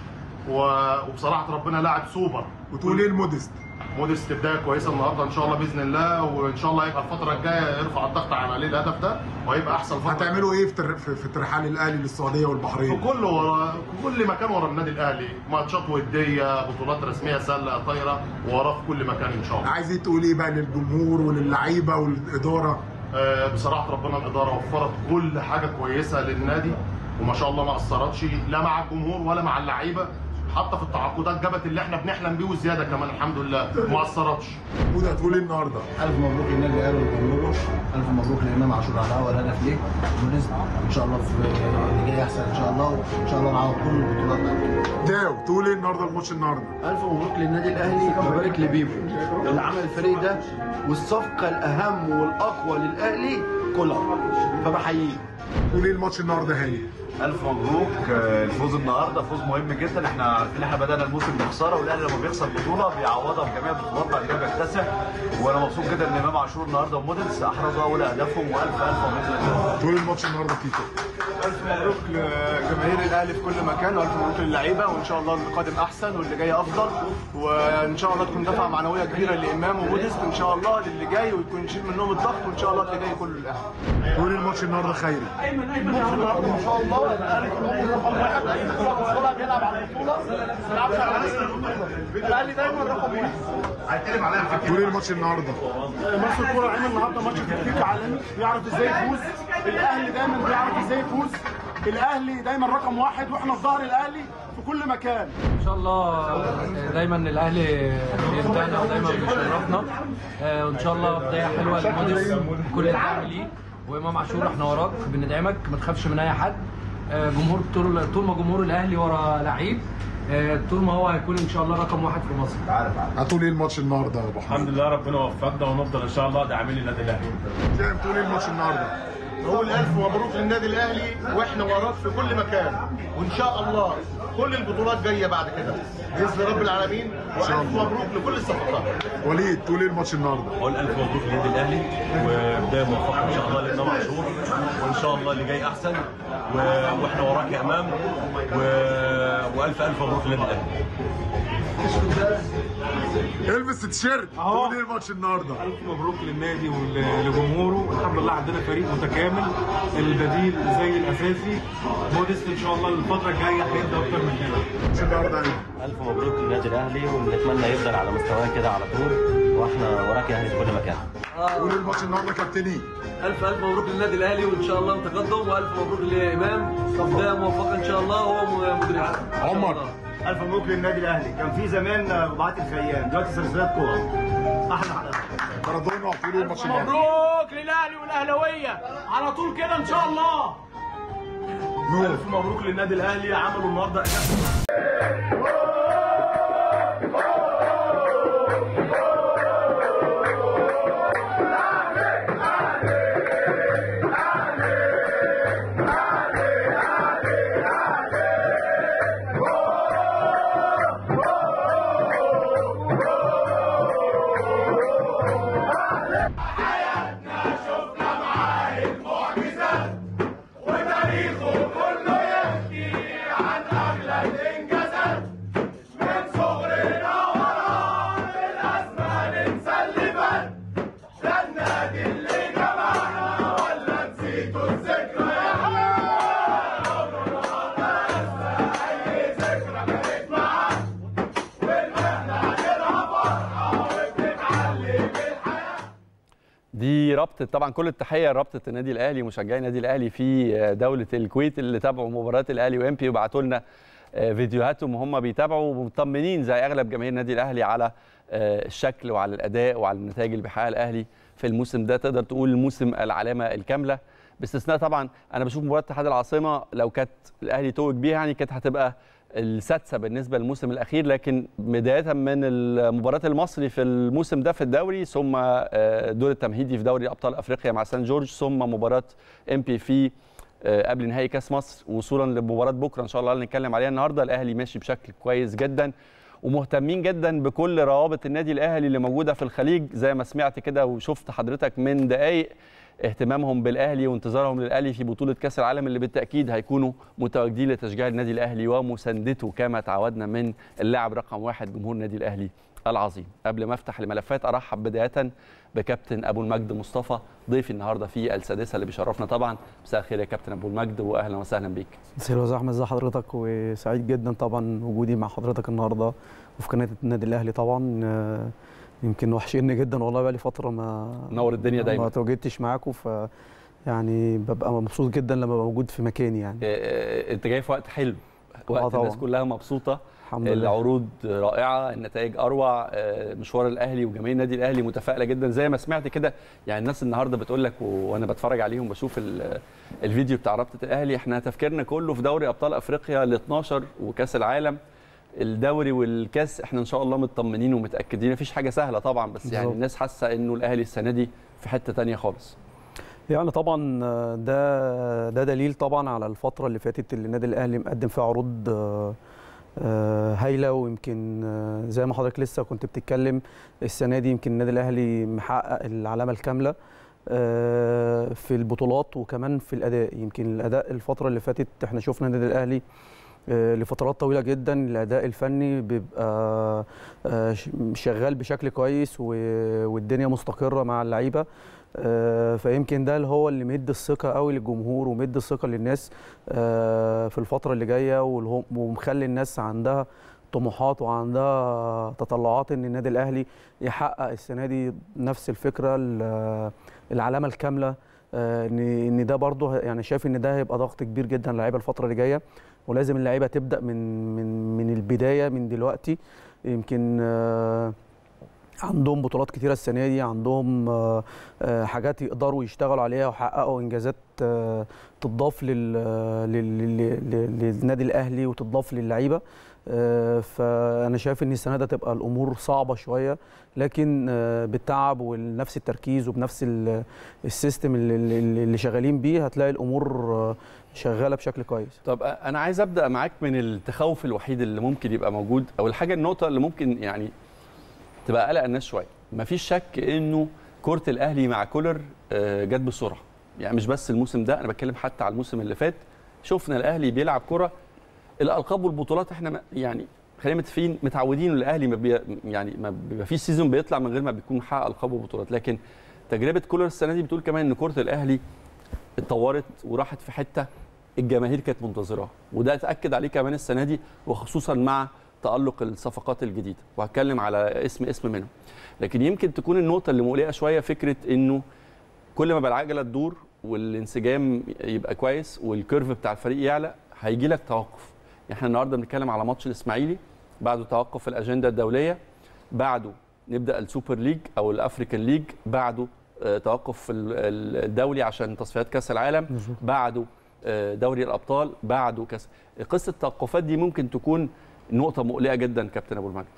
و- وبصراحه ربنا لاعب سوبر وتقول ايه المودست؟ موديست بدايه كويسه النهارده ان شاء الله باذن الله وان شاء الله يبقى الفتره الجايه يرفع الضغط على عليه الهدف ده وهيبقى احسن فتره هتعملوا ايه في تر... في, في ترحال الاهلي للسعوديه في والبحرين؟ كل ورا في كل مكان ورا النادي الاهلي ماتشات وديه بطولات رسميه سله طايره وراه في كل مكان ان شاء الله عايز ايه تقول ايه بقى للجمهور وللعيبه والاداره؟ آه، بصراحه ربنا الاداره وفرت كل حاجه كويسه للنادي وما شاء الله ما اثرتش لا مع الجمهور ولا مع اللعيبه حتى في التعاقدات جابت اللي احنا بنحلم بيه وزياده كمان الحمد لله ما اثرتش وده هتقول ايه النهارده؟ الف مبروك للنادي الاهلي وجمهوره الف مبروك لامام عاشور على اول هدف ليه ونسبة ان شاء الله في اللي جاي احسن ان شاء الله وان شاء الله معاهم كل البطولات بعد كده. داو تقول ايه النهارده الماتش النهارده؟ ألف مبروك للنادي الأهلي وبارك لبيبو اللي عمل الفريق ده والصفقة الأهم والأقوى للأهلي كولر فبحييه تقول ايه الماتش النهارده هاني؟ الف مبروك آه، الفوز النهارده فوز مهم جدا احنا عارفين ان احنا بدانا الموسم بخساره والاهلي لما بيخسر بطوله بيعوضها في جميع البطولات بعد كده بيكتسح وانا مبسوط جدا ان امام عاشور النهارده وموديلز احرزوا اول اهدافهم والف الف مبروك للنادي. تقول ايه الماتش النهارده كيكو؟ الف مبروك لجماهير الاهلي في كل مكان والف مبروك للعيبه وان شاء الله القادم احسن واللي جاي افضل وان شاء الله تكون دفعه معنويه كبيره لامام وبوديست ان شاء الله للي جاي ويكون يشيل منهم الضغط وان شاء الله اللي جاي كله الاهلي تقول ايه الماتش النهارده خيري؟ الماتش النهارده ما شاء الله الاول الاهلي طول عمره رقم واحد اي بطوله بيدخلها بيلعب على البطوله ما بيلعبش على نفس البطوله الاهلي دايما رقم واحد هيتقلب عليها تقول ايه الماتش النهارده؟ ماتش الكوره عامل النهارده ماتش تكتيك عالمي بيعرف ازاي يفوز الاهلي دايما بيعرف ازاي يفوز الاهلي دايما رقم واحد واحنا في ظهر الاهلي في كل مكان ان شاء الله دايما الاهلي بيمتعنا ودايما بيشرفنا آه، وان شاء الله بدايه حلوه لموديس كل الدعم ليه وامام عاشور احنا وراك بندعمك ما تخافش من اي حد آه، جمهور طول طول ما جمهور الاهلي ورا لعيب آه، طول ما هو هيكون ان شاء الله رقم واحد في مصر هتقول ايه الماتش النهارده يا ابو حميد؟ الحمد لله ربنا وفقنا ونفضل ان شاء الله داعمين للنادي الاهلي جاي تقول ايه الماتش النهارده؟ نقول الف مبروك للنادي الاهلي واحنا وراك في كل مكان وان شاء الله كل البطولات جايه بعد كده باذن رب العالمين والف مبروك لكل الصفقات وليد تقول ايه الماتش النهارده؟ اقول الف مبروك للنادي الاهلي وبدايه موفقه ان شاء الله لامام عاشور وان شاء الله اللي جاي احسن و... واحنا وراك يا امام و... والف الف مبروك للنادي الاهلي البس التيشيرت تقول ايه الماتش النهارده؟ ألف مبروك للنادي ولجمهوره الحمد لله عندنا فريق متكامل البديل زي الأساسي موديست إن شاء الله الفترة الجاية هيبدأ أكتر من كده الماتش النهارده ايه؟ ألف مبروك للنادي الأهلي ونتمنى يفضل على مستواه كده على طول وإحنا وراك يا أهلي في كل مكان. قول ايه الماتش النهارده كابتني؟ الف الف مبروك للنادي الاهلي وان شاء الله تقدم والف مبروك لامام بدايه موفقه ان شاء الله هو مدير العام عمر ألف مبروك للنادي الأهلي كان في زمان رباعات الخيام دلوقتي سلسلات كورة أحلى حلقة مارادونا تقول ايه الماتش النهارده؟ مبروك للاهلي والاهلاويه على طول كده ان شاء الله نور ألف مبروك للنادي الأهلي عملوا النهارده دي رابطه طبعا كل التحيه لرابطه النادي الاهلي مشجعي النادي الاهلي في دوله الكويت اللي تابعوا مباريات الاهلي وامبي وبعتوا لنا فيديوهاتهم وهم بيتابعوا ومطمنين زي اغلب جماهير النادي الاهلي على الشكل وعلى الاداء وعلى النتائج اللي بيحققها الاهلي في الموسم ده تقدر تقول الموسم العلامه الكامله باستثناء طبعا انا بشوف مباراه اتحاد العاصمه لو كانت الاهلي توج بيها يعني كانت هتبقى السادسه بالنسبه للموسم الاخير لكن بدايه من مباراه المصري في الموسم ده في الدوري ثم دور التمهيدي في دوري ابطال افريقيا مع سان جورج ثم مباراه ام بي في قبل نهائي كاس مصر وصولا لمباراه بكره ان شاء الله اللي نتكلم عليها النهارده الاهلي ماشي بشكل كويس جدا ومهتمين جدا بكل روابط النادي الاهلي اللي موجوده في الخليج زي ما سمعت كده وشفت حضرتك من دقائق اهتمامهم بالاهلي وانتظارهم للاهلي في بطوله كاس العالم اللي بالتاكيد هيكونوا متواجدين لتشجيع النادي الاهلي ومساندته كما تعودنا من اللاعب رقم واحد جمهور النادي الاهلي العظيم قبل ما افتح الملفات ارحب بدايه بكابتن ابو المجد مصطفى ضيفي النهارده في السادسه اللي بيشرفنا طبعا مساء الخير يا كابتن ابو المجد واهلا وسهلا بيك مساء الخير احمد ازي حضرتك وسعيد جدا طبعا وجودي مع حضرتك النهارده وفي قناه النادي الاهلي طبعا يمكن وحشني جدا والله بقى لي فتره ما نور الدنيا دايما ما تواجدتش معاكم ف يعني ببقى مبسوط جدا لما ببقى موجود في مكاني يعني إيه انت جاي في وقت حلو وقت الناس كلها مبسوطه الحمد لله العروض رائعه النتائج اروع مشوار الاهلي وجماهير النادي الاهلي متفائله جدا زي ما سمعت كده يعني الناس النهارده بتقول لك وانا بتفرج عليهم بشوف الفيديو بتاع رابطه الاهلي احنا تفكيرنا كله في دوري ابطال افريقيا ال 12 وكاس العالم الدوري والكاس احنا ان شاء الله مطمنين ومتاكدين مفيش حاجه سهله طبعا بس يعني الناس حاسه انه الاهلي السنه دي في حته ثانيه خالص يعني طبعا ده ده دليل طبعا على الفتره اللي فاتت اللي النادي الاهلي مقدم فيها عروض هايله ويمكن زي ما حضرتك لسه كنت بتتكلم السنه دي يمكن النادي الاهلي محقق العلامه الكامله في البطولات وكمان في الاداء يمكن الاداء الفتره اللي فاتت احنا شفنا النادي الاهلي لفترات طويله جدا الاداء الفني بيبقى شغال بشكل كويس والدنيا مستقره مع اللعيبه آه، فيمكن ده اللي هو اللي مدي الثقه قوي للجمهور ومدي الثقه للناس آه، في الفتره اللي جايه والهم- ومخلي الناس عندها طموحات وعندها تطلعات ان النادي الاهلي يحقق السنه دي نفس الفكره ال- العلامه الكامله آه، ان ان ده برضه يعني شايف ان ده هيبقى ضغط كبير جدا على اللعيبه الفتره اللي جايه ولازم اللعيبه تبدا من من من البدايه من دلوقتي يمكن آه، عندهم بطولات كتيره السنه دي عندهم آه، آه، حاجات يقدروا يشتغلوا عليها ويحققوا انجازات آه، تضاف لل- لل- لل- لل- للنادي الاهلي وتضاف للعيبه آه، فانا شايف ان السنه دي تبقى الامور صعبه شويه لكن آه، بالتعب ونفس التركيز وبنفس ال- السيستم اللي, اللي اللي شغالين بيه هتلاقي الامور آه، شغاله بشكل كويس طب انا عايز ابدا معاك من التخوف الوحيد اللي ممكن يبقى موجود او الحاجه النقطه اللي ممكن يعني تبقى قلق الناس شويه مفيش شك انه كره الاهلي مع كولر آه، جت بسرعه يعني مش بس الموسم ده انا بتكلم حتى على الموسم اللي فات شفنا الاهلي بيلعب كره الالقاب والبطولات احنا ما- يعني خلينا متفقين متعودين ان الاهلي ما بي يعني ما بيبقى فيه سيزون بيطلع من غير ما بيكون محقق القاب وبطولات لكن تجربه كولر السنه دي بتقول كمان ان كره الاهلي اتطورت وراحت في حته الجماهير كانت منتظراها وده اتاكد عليه كمان السنه دي وخصوصا مع تالق الصفقات الجديده وهتكلم على اسم اسم منهم لكن يمكن تكون النقطه اللي مقلقه شويه فكره انه كل ما بقى العجله تدور والانسجام يبقى كويس والكيرف بتاع الفريق يعلى هيجي لك توقف احنا النهارده بنتكلم على ماتش الاسماعيلي بعده توقف الاجنده الدوليه بعده نبدا السوبر ليج او الافريكان ليج بعده آه، توقف ال- ال- الدولي عشان تصفيات كاس العالم مظبوط. بعده آه، دوري الابطال بعده كاس قصه التوقفات دي ممكن تكون نقطه مقلقه جدا كابتن ابو المجد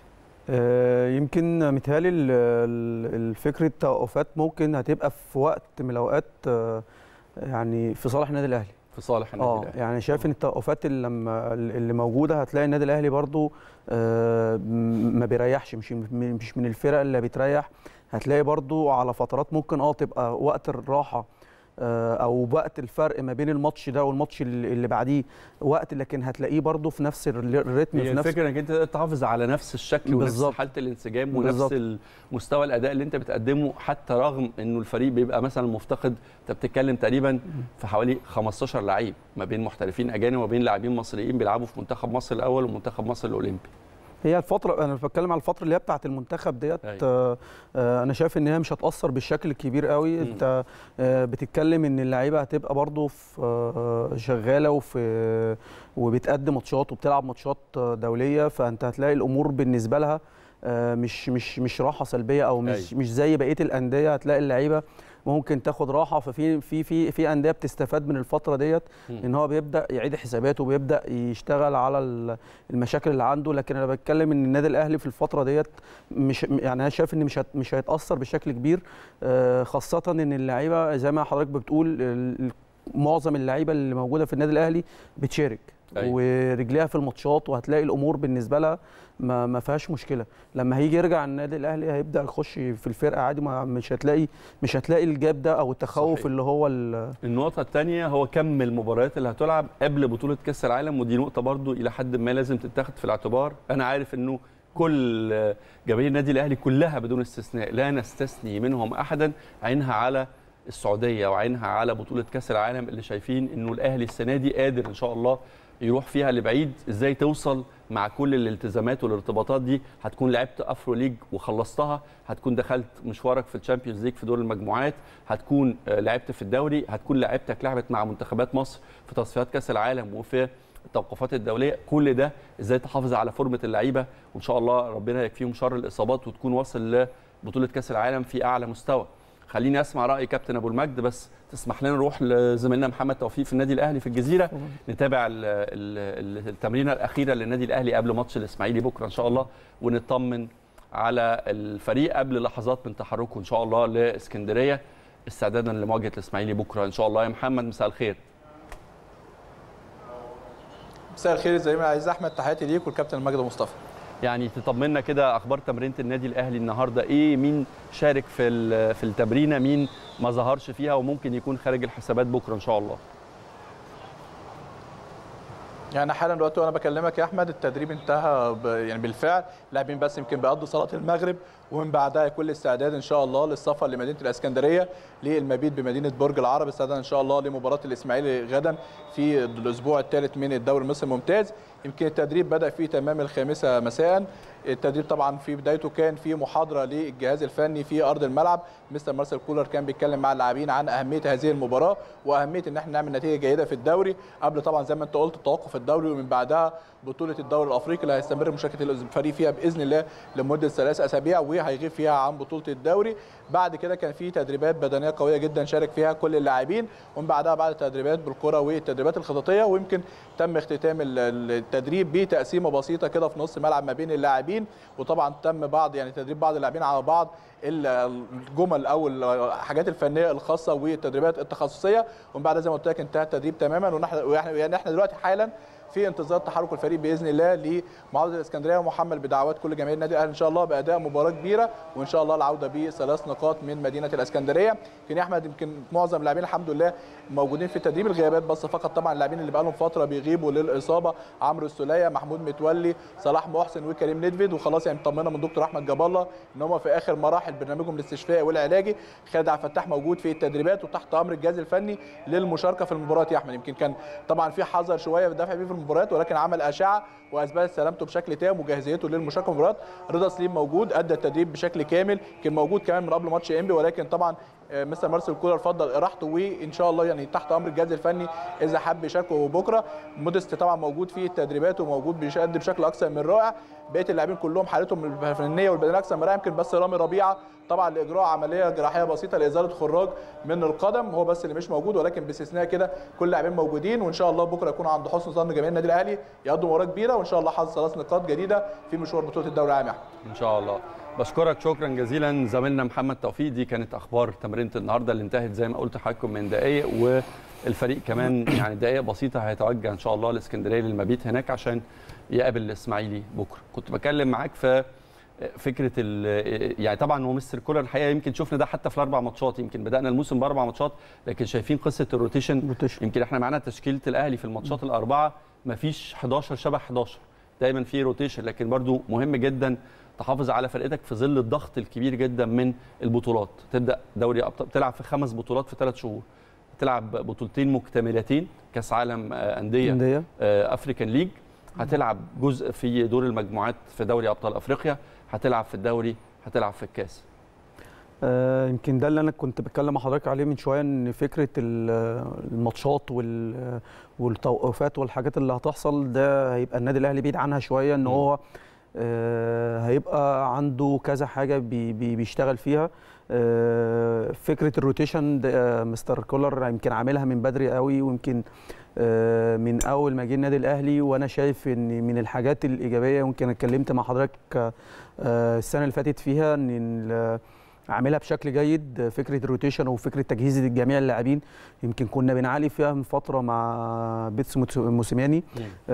آه، يمكن متهيألي ال- ال- الفكرة التوقفات ممكن هتبقى في وقت من الأوقات آه، يعني في صالح النادي الأهلي في صالح النادي اه الاهلي يعني شايف ان التوقفات اللي لما اللي موجوده هتلاقي النادي الاهلي برضو آه، م- ما بيريحش مش من- مش من الفرق اللي بتريح هتلاقي برضو على فترات ممكن اه تبقى وقت الراحه آه، او وقت الفرق ما بين الماتش ده والماتش اللي اللي بعديه وقت لكن هتلاقيه برضو في نفس الر- الريتم هي في نفس الفكره انك انت تحافظ على نفس الشكل ونفس بالظبط. حاله الانسجام بالظبط. ونفس مستوى الاداء اللي انت بتقدمه حتى رغم انه الفريق بيبقى مثلا مفتقد انت بتتكلم تقريبا في حوالي 15 لعيب ما بين محترفين اجانب وما بين لاعبين مصريين بيلعبوا في منتخب مصر الاول ومنتخب مصر الاولمبي هي الفترة أنا بتكلم على الفترة اللي هي بتاعة المنتخب ديت أيوة. آه، آه، أنا شايف إن هي مش هتأثر بالشكل الكبير قوي مم. أنت آه، بتتكلم إن اللعيبة هتبقى برضو في آه، شغالة وفي وبتقدم ماتشات وبتلعب ماتشات آه، دولية فأنت هتلاقي الأمور بالنسبة لها آه، مش مش مش راحة سلبية أو مش أيوة. مش زي بقية الأندية هتلاقي اللعيبة ممكن تاخد راحه ففي في في في انديه بتستفاد من الفتره ديت مم. ان هو بيبدا يعيد حساباته وبيبدا يشتغل على ال- المشاكل اللي عنده لكن انا بتكلم ان النادي الاهلي في الفتره ديت مش يعني انا شايف ان مش هت- مش هيتاثر بشكل كبير آه، خاصه ان اللعيبه زي ما حضرتك بتقول ال- ال- معظم اللعيبه اللي موجوده في النادي الاهلي بتشارك أيوة. ورجليها في الماتشات وهتلاقي الامور بالنسبه لها ما, ما فيهاش مشكله لما هيجي يرجع النادي الاهلي هيبدا يخش في الفرقه عادي ما مش هتلاقي مش هتلاقي الجاب ده او التخوف صحيح. اللي هو ال- النقطة الثانية هو كم المباريات اللي هتلعب قبل بطولة كأس العالم ودي نقطة برضو إلى حد ما لازم تتاخد في الاعتبار أنا عارف إنه كل جماهير النادي الأهلي كلها بدون استثناء لا نستثني منهم أحدا عينها على السعودية وعينها على بطولة كأس العالم اللي شايفين إنه الأهلي السنة دي قادر إن شاء الله يروح فيها لبعيد ازاي توصل مع كل الالتزامات والارتباطات دي هتكون لعبت افرو ليج وخلصتها هتكون دخلت مشوارك في الشامبيونز ليج في دور المجموعات هتكون آه، لعبت في الدوري هتكون لعبتك لعبت مع منتخبات مصر في تصفيات كاس العالم وفي التوقفات الدوليه كل ده ازاي تحافظ على فورمه اللعيبه وان شاء الله ربنا يكفيهم شر الاصابات وتكون واصل لبطوله كاس العالم في اعلى مستوى خليني اسمع راي كابتن ابو المجد بس تسمح لنا نروح لزميلنا محمد توفيق في النادي الاهلي في الجزيره نتابع ال- ال- التمرينه الاخيره للنادي الاهلي قبل ماتش الاسماعيلي بكره ان شاء الله ونطمن على الفريق قبل لحظات من تحركه ان شاء الله لاسكندريه استعدادا لمواجهه الاسماعيلي بكره ان شاء الله يا محمد مساء الخير مساء الخير زميلي العزيز احمد تحياتي ليك والكابتن مجدي مصطفى يعني تطمنا كده اخبار تمرينه النادي الاهلي النهارده ايه مين شارك في ال- في التمرينه مين ما ظهرش فيها وممكن يكون خارج الحسابات بكره ان شاء الله يعني حالا دلوقتي وانا بكلمك يا احمد التدريب انتهى ب... يعني بالفعل اللاعبين بس يمكن بيقضوا صلاه المغرب ومن بعدها يكون الاستعداد ان شاء الله للسفر لمدينه الاسكندريه للمبيت بمدينه برج العرب استعدادا ان شاء الله لمباراه الاسماعيلي غدا في الاسبوع الثالث من الدوري المصري الممتاز يمكن التدريب بدا في تمام الخامسه مساء التدريب طبعا في بدايته كان في محاضره للجهاز الفني في ارض الملعب مستر مارسيل كولر كان بيتكلم مع اللاعبين عن اهميه هذه المباراه واهميه ان احنا نعمل نتيجه جيده في الدوري قبل طبعا زي ما انت قلت توقف الدوري ومن بعدها بطوله الدوري الافريقي اللي هيستمر مشاركه الفريق فيها باذن الله لمده ثلاث اسابيع وهيغيب فيها عن بطوله الدوري بعد كده كان في تدريبات بدنيه قويه جدا شارك فيها كل اللاعبين ومن بعدها بعد التدريبات بالكره والتدريبات الخططيه ويمكن تم اختتام التدريب بتقسيمه بسيطه كده في نص ملعب ما بين اللاعبين وطبعا تم بعض يعني تدريب بعض اللاعبين على بعض الجمل او الحاجات الفنيه الخاصه والتدريبات التخصصيه ومن بعد زي ما قلت لك انتهى التدريب تماما ونحن يعني احنا دلوقتي حالا في انتظار تحرك الفريق باذن الله لمعارضه الاسكندريه ومحمل بدعوات كل جماهير النادي الاهلي ان شاء الله باداء مباراه كبيره وان شاء الله العوده بثلاث نقاط من مدينه الاسكندريه يمكن يا احمد يمكن معظم اللاعبين الحمد لله موجودين في تدريب الغيابات بس فقط طبعا اللاعبين اللي بقى لهم فتره بيغيبوا للاصابه عمرو السوليه محمود متولي صلاح محسن وكريم ندفيد وخلاص يعني طمنا من دكتور احمد جاب الله ان هم في اخر مراحل برنامجهم الاستشفائي والعلاجي خالد عبد الفتاح موجود في التدريبات وتحت امر الجهاز الفني للمشاركه في المباراه يا احمد يمكن كان طبعا في حذر شويه في الدفع بيه في المباريات ولكن عمل اشعه واثبت سلامته بشكل تام وجاهزيته للمشاركه في المباراه رضا سليم موجود ادى التدريب بشكل كامل كان موجود كمان من قبل ماتش انبي ولكن طبعا مستر مارسيل كولر فضل راحته وان شاء الله يعني تحت امر الجهاز الفني اذا حب يشاركه بكره مودست طبعا موجود في التدريبات وموجود بيشد بشكل اكثر من رائع بقيه اللاعبين كلهم حالتهم الفنيه والبدنيه اكثر من رائع يمكن بس رامي ربيعه طبعا لاجراء عمليه جراحيه بسيطه لازاله خراج من القدم هو بس اللي مش موجود ولكن باستثناء كده كل اللاعبين موجودين وان شاء الله بكره يكون عند حسن ظن جماهير النادي الاهلي يقدموا مباراه كبيره وان شاء الله حظ ثلاث نقاط جديده في مشوار بطوله الدوري العام يا ان شاء الله بشكرك شكرا جزيلا زميلنا محمد توفيق دي كانت اخبار تمرينه النهارده اللي انتهت زي ما قلت لحضراتكم من دقائق والفريق كمان يعني دقائق بسيطه هيتوجه ان شاء الله الاسكندريه للمبيت هناك عشان يقابل الاسماعيلي بكره كنت بكلم معاك في فكره يعني طبعا هو مستر كولر الحقيقه يمكن شفنا ده حتى في الاربع ماتشات يمكن بدانا الموسم باربع ماتشات لكن شايفين قصه الروتيشن يمكن احنا معانا تشكيله الاهلي في الماتشات الاربعه ما فيش 11 شبه 11 دايما في روتيشن لكن برضو مهم جدا تحافظ على فرقتك في ظل الضغط الكبير جدا من البطولات تبدا دوري ابطال تلعب في خمس بطولات في ثلاث شهور تلعب بطولتين مكتملتين كاس عالم انديه أندية. افريكان ليج هتلعب جزء في دور المجموعات في دوري ابطال افريقيا هتلعب في الدوري هتلعب في الكاس آه يمكن ده اللي انا كنت بتكلم مع حضرتك عليه من شويه ان فكره الماتشات والتوقفات والحاجات اللي هتحصل ده هيبقى النادي الاهلي بعيد عنها شويه ان هو آه هيبقى عنده كذا حاجه بي بي بيشتغل فيها آه فكره الروتيشن ده مستر كولر يمكن عاملها من بدري قوي ويمكن آه من اول ما جه النادي الاهلي وانا شايف ان من الحاجات الايجابيه يمكن اتكلمت مع حضرتك السنه اللي فاتت فيها ان عاملها بشكل جيد فكره الروتيشن وفكره تجهيز جميع اللاعبين يمكن كنا بنعالي فيها من فتره مع بيتس موسيماني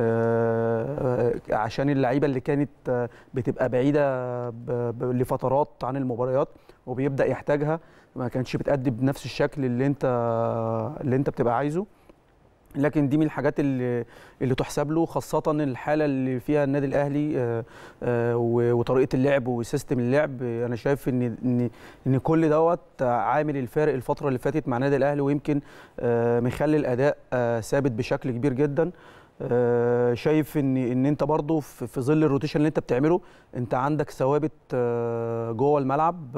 آه عشان اللعيبه اللي كانت بتبقى بعيده لفترات عن المباريات وبيبدا يحتاجها ما كانتش بتأدي بنفس الشكل اللي انت اللي انت بتبقى عايزه لكن دي من الحاجات اللي اللي تحسب له خاصه الحاله اللي فيها النادي الاهلي آآ آآ وطريقه اللعب وسيستم اللعب انا شايف ان ان ان كل دوت عامل الفارق الفتره اللي فاتت مع النادي الاهلي ويمكن مخلي الاداء ثابت بشكل كبير جدا شايف ان ان انت برضو في ظل الروتيشن اللي انت بتعمله انت عندك ثوابت جوه الملعب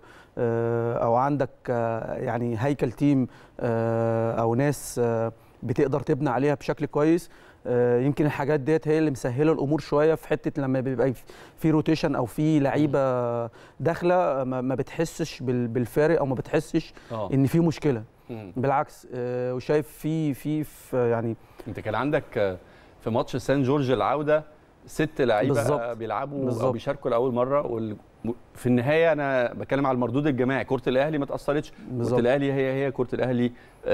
او عندك يعني هيكل تيم او ناس بتقدر تبني عليها بشكل كويس يمكن الحاجات ديت هي اللي مسهله الامور شويه في حته لما بيبقى في روتيشن او في لعيبه داخله ما بتحسش بالفارق او ما بتحسش آه. ان في مشكله بالعكس وشايف في في يعني انت كان عندك في ماتش سان جورج العوده ست لعيبه بيلعبوا بالزبط. او بيشاركوا لاول مره وال... في النهايه انا بتكلم على المردود الجماعي كره الاهلي ما تاثرتش كره الاهلي هي هي كره الاهلي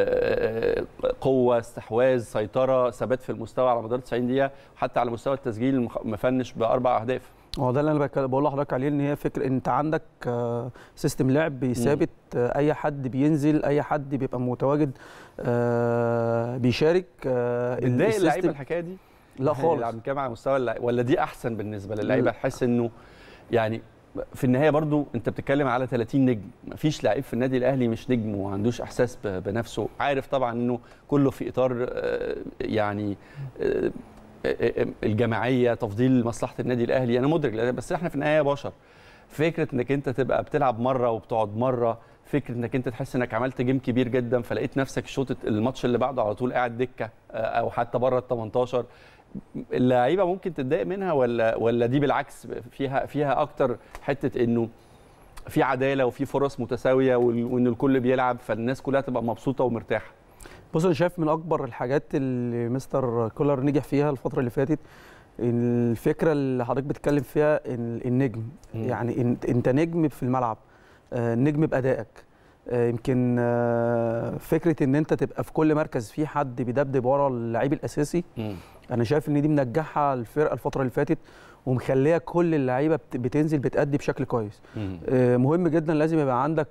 قوه استحواذ سيطره ثبات في المستوى على مدار 90 دقيقه حتى على مستوى التسجيل مفنش باربع اهداف هو ده اللي انا بقول لحضرتك عليه ان هي فكره انت عندك سيستم لعب ثابت اي حد بينزل اي حد بيبقى متواجد بيشارك بتضايق اللعيبه الحكايه دي لا إحنا خالص. اللي بنتكلم على مستوى اللعيبة ولا دي احسن بالنسبه للعيبه لا. تحس انه يعني في النهايه برضو انت بتتكلم على 30 نجم مفيش لعيب في النادي الاهلي مش نجم وما عندوش احساس ب- بنفسه عارف طبعا انه كله في اطار آه، يعني آه، آه، الجماعيه تفضيل مصلحه النادي الاهلي انا مدرك لده، بس احنا في النهايه بشر فكره انك انت تبقى بتلعب مره وبتقعد مره فكره انك انت تحس انك عملت جيم كبير جدا فلقيت نفسك الشوط الماتش اللي بعده على طول قاعد دكه آه، او حتى بره ال 18 اللعيبه ممكن تتضايق منها ولا ولا دي بالعكس فيها فيها اكتر حته انه في عداله وفي فرص متساويه وال- وان الكل بيلعب فالناس كلها تبقى مبسوطه ومرتاحه بص انا شايف من اكبر الحاجات اللي مستر كولر نجح فيها الفتره اللي فاتت الفكره اللي حضرتك بتتكلم فيها ال- النجم مم. يعني انت انت نجم في الملعب آه، نجم بادائك آه، يمكن آه، فكره ان انت تبقى في كل مركز في حد بيدبدب ورا اللعيب الاساسي انا شايف ان دي منجحه الفرقه الفتره اللي فاتت ومخليه كل اللعيبه بت- بتنزل بتأدي بشكل كويس آه، مهم جدا لازم يبقى عندك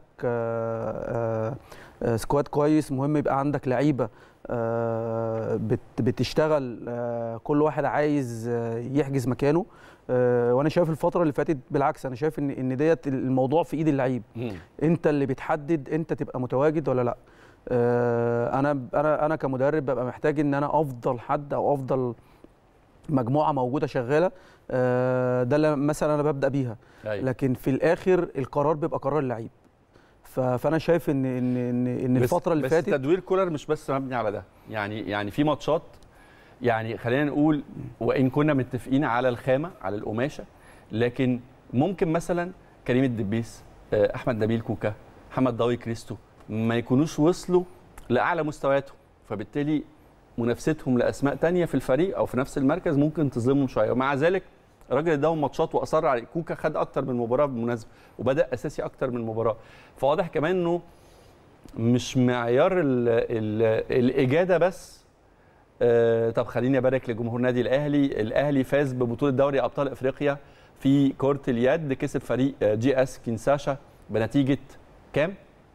آه، آه، سكواد كويس مهم يبقى عندك لعيبه آه، بت- بتشتغل آه، كل واحد عايز آه، يحجز مكانه آه، وانا شايف الفتره اللي فاتت بالعكس انا شايف ان ان ديت الموضوع في ايد اللعيب انت اللي بتحدد انت تبقى متواجد ولا لا آه، انا انا انا كمدرب ببقى محتاج ان انا افضل حد او افضل مجموعه موجوده شغاله آه، ده اللي مثلا انا ببدا بيها أيوة. لكن في الاخر القرار بيبقى قرار اللعيب ف- فانا شايف ان ان ان, إن بس- الفتره اللي بس فاتت تدوير كولر مش بس مبني على ده يعني يعني في ماتشات يعني خلينا نقول وان كنا متفقين على الخامه على القماشه لكن ممكن مثلا كريم الدبيس آه، احمد نبيل كوكا محمد ضوي كريستو ما يكونوش وصلوا لاعلى مستوياتهم فبالتالي منافستهم لاسماء تانية في الفريق او في نفس المركز ممكن تظلمهم شويه ومع ذلك الراجل اداهم ماتشات واصر على كوكا خد اكتر من مباراه بالمناسبه وبدا اساسي اكتر من مباراه فواضح كمان انه مش معيار ال ال الاجاده بس آه طب خليني ابارك لجمهور النادي الاهلي الاهلي فاز ببطوله دوري ابطال افريقيا في كره اليد كسب فريق آه، جي اس كينساشا بنتيجه كام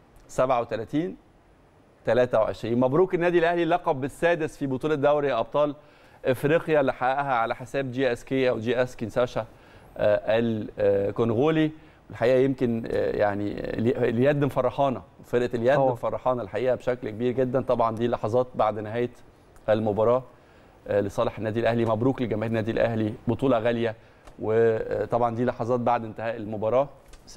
37 23 مبروك النادي الاهلي اللقب السادس في بطوله دوري ابطال افريقيا اللي حققها على حساب جي اس كي او جي اس كينساشا آه، الكونغولي الحقيقه يمكن آه، يعني الي- اليد مفرحانه فرقه اليد طبعاً. مفرحانه الحقيقه بشكل كبير جدا طبعا دي لحظات بعد نهايه المباراه آه، لصالح النادي الاهلي مبروك لجماهير النادي الاهلي بطوله غاليه وطبعا دي لحظات بعد انتهاء المباراه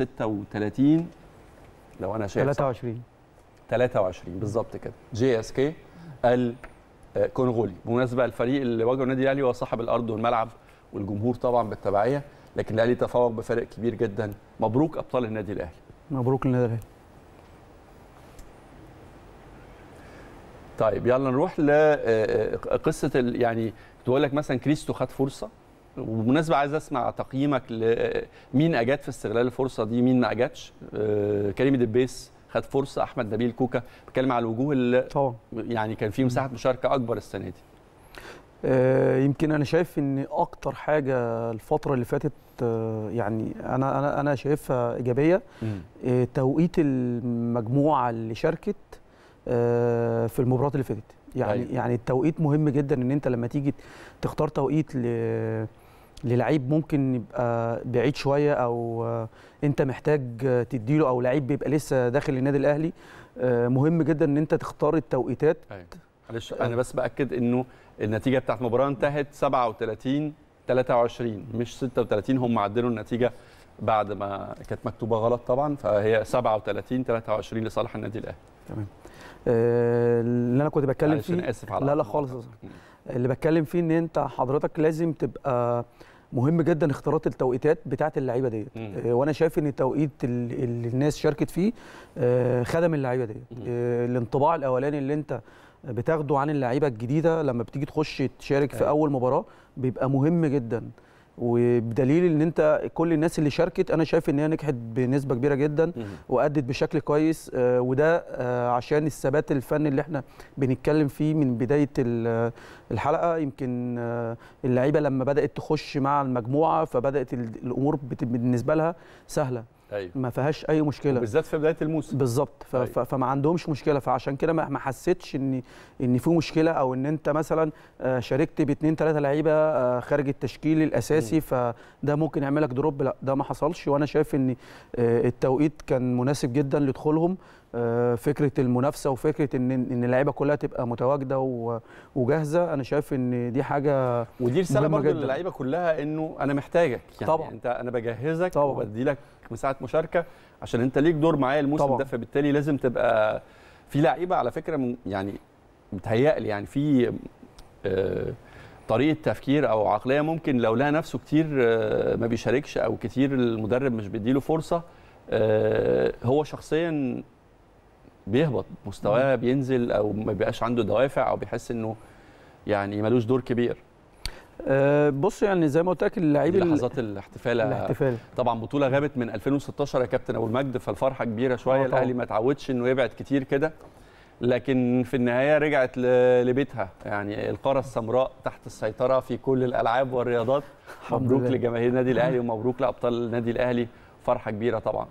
36 لو انا شايف صح. 23 23 بالظبط كده جي اس كي الكونغولي بالمناسبه الفريق اللي واجهه النادي الاهلي هو صاحب الارض والملعب والجمهور طبعا بالتبعيه لكن الاهلي تفوق بفرق كبير جدا مبروك ابطال النادي الاهلي مبروك للنادي الاهلي طيب يلا نروح لقصه يعني كنت بقول لك مثلا كريستو خد فرصه وبالمناسبه عايز اسمع تقييمك لمين اجاد في استغلال الفرصه دي مين ما اجادش آه، كريم دبيس خد فرصه احمد نبيل كوكا بتكلم على الوجوه اللي طبعا يعني كان في مساحه مشاركه اكبر السنه دي آه، يمكن انا شايف ان اكتر حاجه الفتره اللي فاتت آه، يعني انا انا انا شايفها ايجابيه آه، توقيت المجموعه اللي شاركت آه، في المباريات اللي فاتت يعني أيوة. يعني التوقيت مهم جدا ان انت لما تيجي تختار توقيت ل للعيب ممكن يبقى بعيد شويه او آه، انت محتاج آه، تديله او لعيب بيبقى لسه داخل النادي الاهلي آه، مهم جدا ان انت تختار التوقيتات أيوة. معلش انا بس باكد انه النتيجه بتاعت المباراه انتهت 37 23 مش 36 هم عدلوا النتيجه بعد ما كانت مكتوبه غلط طبعا فهي 37 23 لصالح النادي الاهلي تمام آه، اللي انا كنت بتكلم معلش فيه أنا آسف على لا لا الموضوع. خالص اللي بتكلم فيه ان انت حضرتك لازم تبقى مهم جدا اختيارات التوقيتات بتاعه اللعيبه ديت آه، وانا شايف ان التوقيت ال- اللي الناس شاركت فيه آه، خدم اللعيبه ديت آه، الانطباع الاولاني اللي انت بتاخده عن اللعيبه الجديده لما بتيجي تخش تشارك في أيوة. اول مباراه بيبقى مهم جدا وبدليل ان انت كل الناس اللي شاركت انا شايف ان هي نجحت بنسبه كبيره جدا وادت بشكل كويس آه، وده آه، عشان الثبات الفني اللي احنا بنتكلم فيه من بدايه ال- الحلقه يمكن آه، اللعيبه لما بدات تخش مع المجموعه فبدات ال- الامور بت- بالنسبه لها سهله أيوة. ما فيهاش اي مشكله بالذات في بدايه الموسم بالظبط ف- ف- فما عندهمش مشكله فعشان كده ما ما حسيتش ان ان في مشكله او ان انت مثلا آه، شاركت باثنين ثلاثه لعيبه آه، خارج التشكيل الاساسي فده ممكن يعمل لك دروب لا ده ما حصلش وانا شايف ان آه، التوقيت كان مناسب جدا لدخولهم آه، فكره المنافسه وفكره ان ان اللعيبه كلها تبقى متواجده و- وجاهزه انا شايف ان دي حاجه ودي رساله مهمة برضه جداً. للعيبه كلها انه انا محتاجك يعني طبعاً. انت انا بجهزك طبعاً. وبدي لك مساحه مشاركه عشان انت ليك دور معايا الموسم طبعاً. ده فبالتالي لازم تبقى في لعيبه على فكره من- يعني متهيألي يعني في آه، طريقه تفكير او عقليه ممكن لو لها نفسه كتير آه، ما بيشاركش او كتير المدرب مش بيديله فرصه آه، هو شخصيا بيهبط مستواه بينزل او ما بيبقاش عنده دوافع او بيحس انه يعني ملوش دور كبير آه، بص يعني زي ما قلت لك اللعيب دي ال- لحظات الاحتفال الاحتفال. طبعا بطوله غابت من 2016 يا كابتن ابو المجد فالفرحه كبيره شويه آه، طبعاً. الاهلي ما اتعودش انه يبعد كتير كده لكن في النهايه رجعت ل- لبيتها يعني القاره السمراء تحت السيطره في كل الالعاب والرياضات الحمد مبروك لله. لجماهير النادي الاهلي ومبروك لابطال النادي الاهلي فرحه كبيره طبعا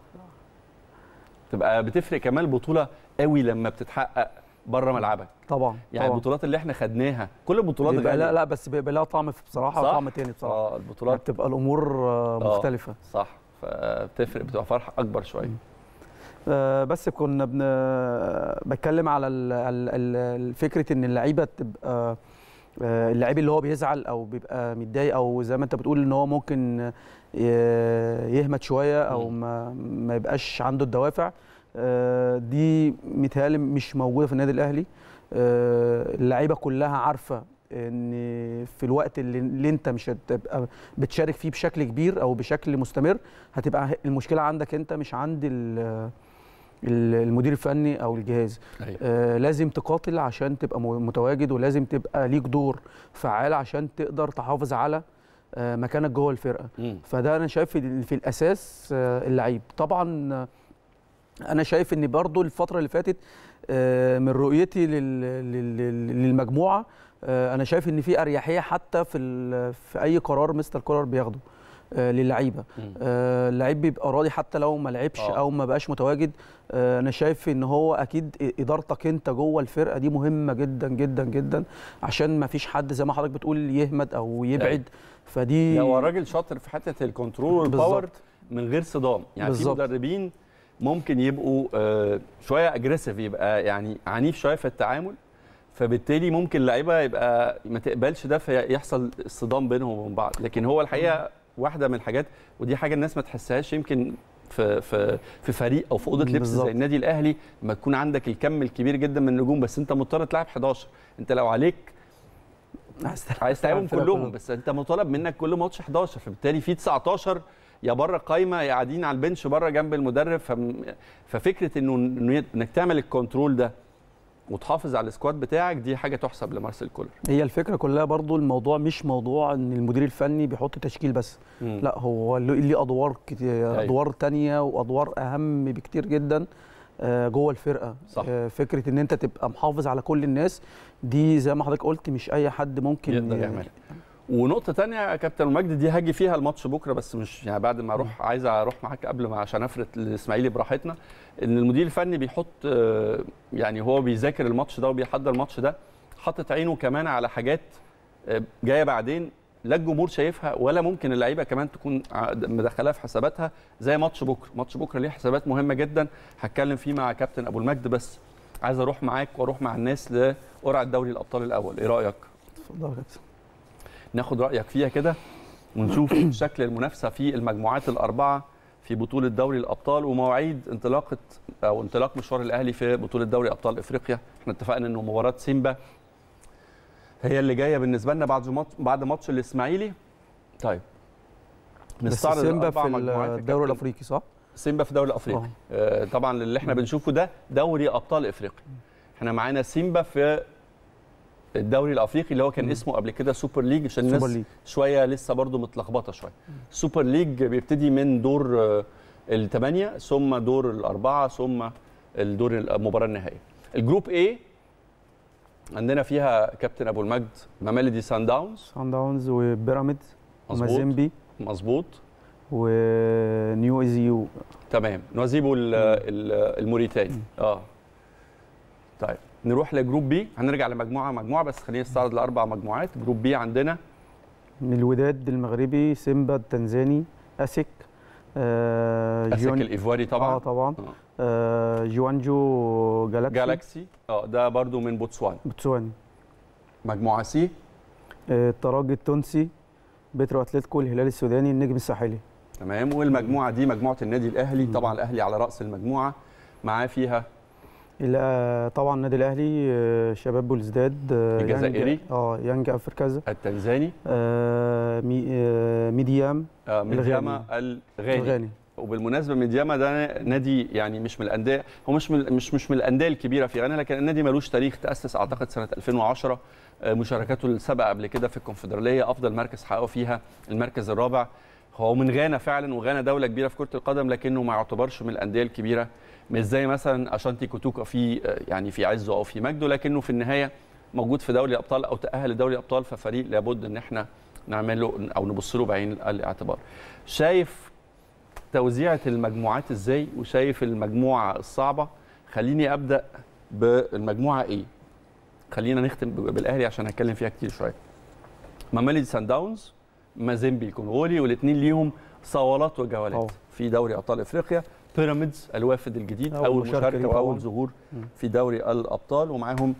تبقى بتفرق كمان البطوله قوي لما بتتحقق بره ملعبك طبعا يعني طبعا. البطولات اللي احنا خدناها كل البطولات بيبقى لا غالية. لا بس بيبقى لها طعم في- بصراحه صح؟ طعم تاني بصراحه اه البطولات بتبقى الامور آه، آه، مختلفه صح فبتفرق بتبقى فرحه اكبر شويه آه، بس كنا بن... بتكلم على ال... ال... ال... فكره ان اللعيبه تبقى آه، اللعيب اللي هو بيزعل او بيبقى متضايق او زي ما انت بتقول ان هو ممكن ي- يهمت شويه او ما ما يبقاش عنده الدوافع آه، دي متهيألي مش موجوده في النادي الاهلي آه، اللعيبه كلها عارفه ان في الوقت اللي, اللي انت مش هتبقى بتشارك فيه بشكل كبير او بشكل مستمر هتبقى المشكله عندك انت مش عند ال- ال- المدير الفني او الجهاز أيوة. آه لازم تقاتل عشان تبقى م- متواجد ولازم تبقى ليك دور فعال عشان تقدر تحافظ على آه مكانك جوه الفرقه مم. فده انا شايف إن في الاساس آه اللعيب طبعا آه، انا شايف ان برضو الفتره اللي فاتت آه، من رؤيتي لل- لل- لل- للمجموعه آه، انا شايف ان في اريحيه حتى في ال- في اي قرار مستر كولر بياخده آه، للعيبه مم. آه، اللعيب بيبقى راضي حتى لو ما لعبش آه. او ما بقاش متواجد آه، انا شايف ان هو اكيد ادارتك انت جوه الفرقه دي مهمه جدا جدا جدا عشان ما فيش حد زي ما حضرتك بتقول يهمد او يبعد فدي لا هو الراجل شاطر في حته الكنترول والباور بالظبط. من غير صدام يعني في بالظبط. مدربين ممكن يبقوا آه، شويه اجريسيف يبقى يعني عنيف شويه في التعامل فبالتالي ممكن اللعيبه يبقى ما تقبلش ده فيحصل صدام بينهم وبين بعض لكن هو الحقيقه واحده من الحاجات ودي حاجه الناس ما تحسهاش يمكن في في في فريق او في اوضه لبس بالظبط. زي النادي الاهلي لما تكون عندك الكم الكبير جدا من النجوم بس انت مضطر تلعب 11 انت لو عليك عايز تلعبهم الفرقة كلهم كلهم. بس انت مطالب منك كل ماتش 11 فبالتالي في 19 يا بره القايمه يا قاعدين على البنش بره جنب المدرب فم... ففكره انه إنه انك تعمل الكنترول ده وتحافظ على السكواد بتاعك دي حاجه تحسب لمارسيل كولر هي الفكره كلها برضو الموضوع مش موضوع ان المدير الفني بيحط تشكيل بس مم. لا هو له- ليه ادوار كتير ادوار تانية وادوار اهم بكتير جدا آه، جوه الفرقه صح. آه، فكره ان انت تبقى محافظ على كل الناس دي زي ما حضرتك قلت مش اي حد ممكن يقدر ي- يعملها ونقطه تانية يا كابتن مجدي دي هاجي فيها الماتش بكره بس مش يعني بعد ما اروح عايز اروح معاك قبل ما عشان افرد الاسماعيلي براحتنا ان المدير الفني بيحط آه، يعني هو بيذاكر الماتش ده وبيحضر الماتش ده حاطط عينه كمان على حاجات آه، جايه بعدين لا الجمهور شايفها ولا ممكن اللعيبه كمان تكون ع- مدخلاها في حساباتها زي ماتش بكره ماتش بكره ليه حسابات مهمه جدا هتكلم فيه مع كابتن ابو المجد بس عايز اروح معاك واروح مع الناس لقرعه دوري الابطال الاول ايه رايك اتفضل يا كابتن. ناخد رايك فيها كده ونشوف شكل المنافسه في المجموعات الاربعه في بطوله دوري الابطال ومواعيد انطلاقه او انطلاق مشوار الاهلي في بطوله دوري ابطال افريقيا احنا اتفقنا انه مباراه سيمبا هي اللي جايه بالنسبه لنا بعد ماتش بعد ماتش الاسماعيلي طيب بس سيمبا الأربع في مجموعات يا الدوري كابتن. الافريقي صح؟ سيمبا في الدوري الافريقي آه طبعا اللي احنا بنشوفه ده دوري ابطال افريقيا احنا معانا سيمبا في الدوري الافريقي اللي هو كان اسمه قبل كده سوبر ليج عشان سوبر الناس ليج. شويه لسه برضو متلخبطه شويه سوبر ليج بيبتدي من دور آه، الثمانيه ثم دور الاربعه ثم الدور المباراه النهائيه الجروب A عندنا فيها كابتن ابو المجد ماميلودي سان داونز سان داونز وبيراميدز مظبوط. ومازيمبي مظبوط ونيو ايزيو تمام نوازيبو ال- ال- الموريتاني اه طيب نروح لجروب بي هنرجع لمجموعه مجموعه بس خلينا نستعرض الاربع مجموعات جروب بي عندنا من الوداد المغربي سيمبا التنزاني اسك آه اسك الايفواري طبعا اه طبعا آه جوانجو جالاكسي جالاكسي اه ده برضو من بوتسوانا بوتسواني مجموعه سي آه الترجي التونسي بيترو اتلتيكو الهلال السوداني النجم الساحلي تمام والمجموعه دي مجموعه النادي الاهلي طبعا الاهلي على راس المجموعه معاه فيها ال- طبعا النادي الاهلي آه، شباب بولزداد آه، الجزائري. يانج- اه يانج افريكازا التنزاني آه مي آه ميديام آه ميدياما الغاني الغاني وبالمناسبه ميدياما ده نادي يعني مش من الانديه هو مش من مش مش من الانديه الكبيره في غانا لكن النادي ملوش تاريخ تاسس اعتقد سنه 2010 آه، مشاركاته السابقه قبل كده في الكونفدراليه افضل مركز حققه فيها المركز الرابع هو من غانا فعلا وغانا دوله كبيره في كره القدم لكنه ما يعتبرش من الانديه الكبيره مش زي مثلا اشانتي كوتوكا في آه، يعني في عزه او في مجده لكنه في النهايه موجود في دوري الابطال او تاهل لدوري الابطال ففريق لابد ان احنا نعمل له او نبص له بعين الاعتبار شايف توزيعة المجموعات ازاي وشايف المجموعة الصعبة خليني ابدا بالمجموعة ايه خلينا نختم ب- بالاهلي عشان هتكلم فيها كتير شوية ماميلي سان داونز مازيمبي الكونغولي والاثنين ليهم صوالات وجولات أوه. في دوري ابطال افريقيا بيراميدز الوافد الجديد أول اول مشاركة مشاركة ليه واول طبعاً. ظهور مم. في دوري الابطال ومعاهم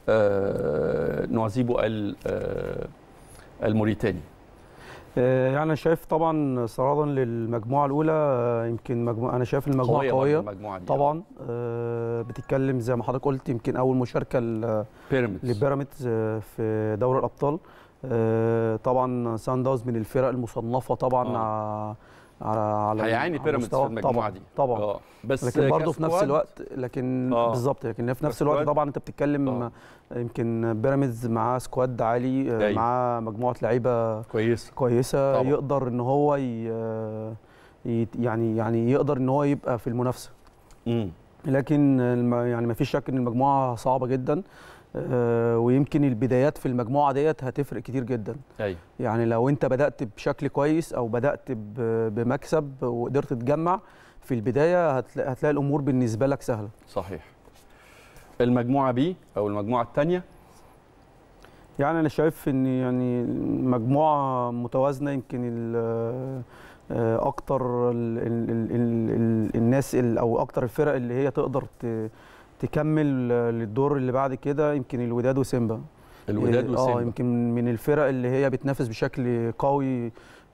آه نوازيبو ال- آه الموريتاني آه، يعني انا شايف طبعا صرادا للمجموعه الاولى آه، يمكن مجموعة انا شايف المجموعه قوية قويه, برضه المجموعة دي. طبعا آه، بتتكلم زي ما حضرتك قلت يمكن اول مشاركه ل- بيراميدز لبيراميدز آه، في دوري الابطال آه، طبعا سان داونز من الفرق المصنفه طبعا آه. على على هيعاني على بيراميدز في مستوى- المجموعة طبعا دي. طبعا آه. بس لكن برضه في نفس كسكواد- الوقت لكن آه. بالظبط لكن في نفس الوقت كسكواد. طبعا انت بتتكلم آه. يمكن بيراميدز معاه سكواد عالي آه، أيوة. معاه مجموعه لعيبه كويسه كويسه طبعا. يقدر ان هو ي... ي- يعني يعني يقدر ان هو يبقى في المنافسه امم لكن الم... يعني ما فيش شك ان المجموعه صعبه جدا آه، ويمكن البدايات في المجموعه ديت هتفرق كتير جدا ايوه يعني لو انت بدات بشكل كويس او بدات ب- بمكسب وقدرت تجمع في البدايه هتلاقي, هتلاقي الامور بالنسبه لك سهله صحيح المجموعة بي أو المجموعة الثانية يعني انا شايف ان يعني مجموعه متوازنه يمكن ال- آه، اكتر ال ال ال ال ال الناس ال او اكتر الفرق اللي هي تقدر ت- تكمل للدور اللي بعد كده يمكن الوداد وسيمبا الوداد اه وسيمبا. يمكن من الفرق اللي هي بتنافس بشكل قوي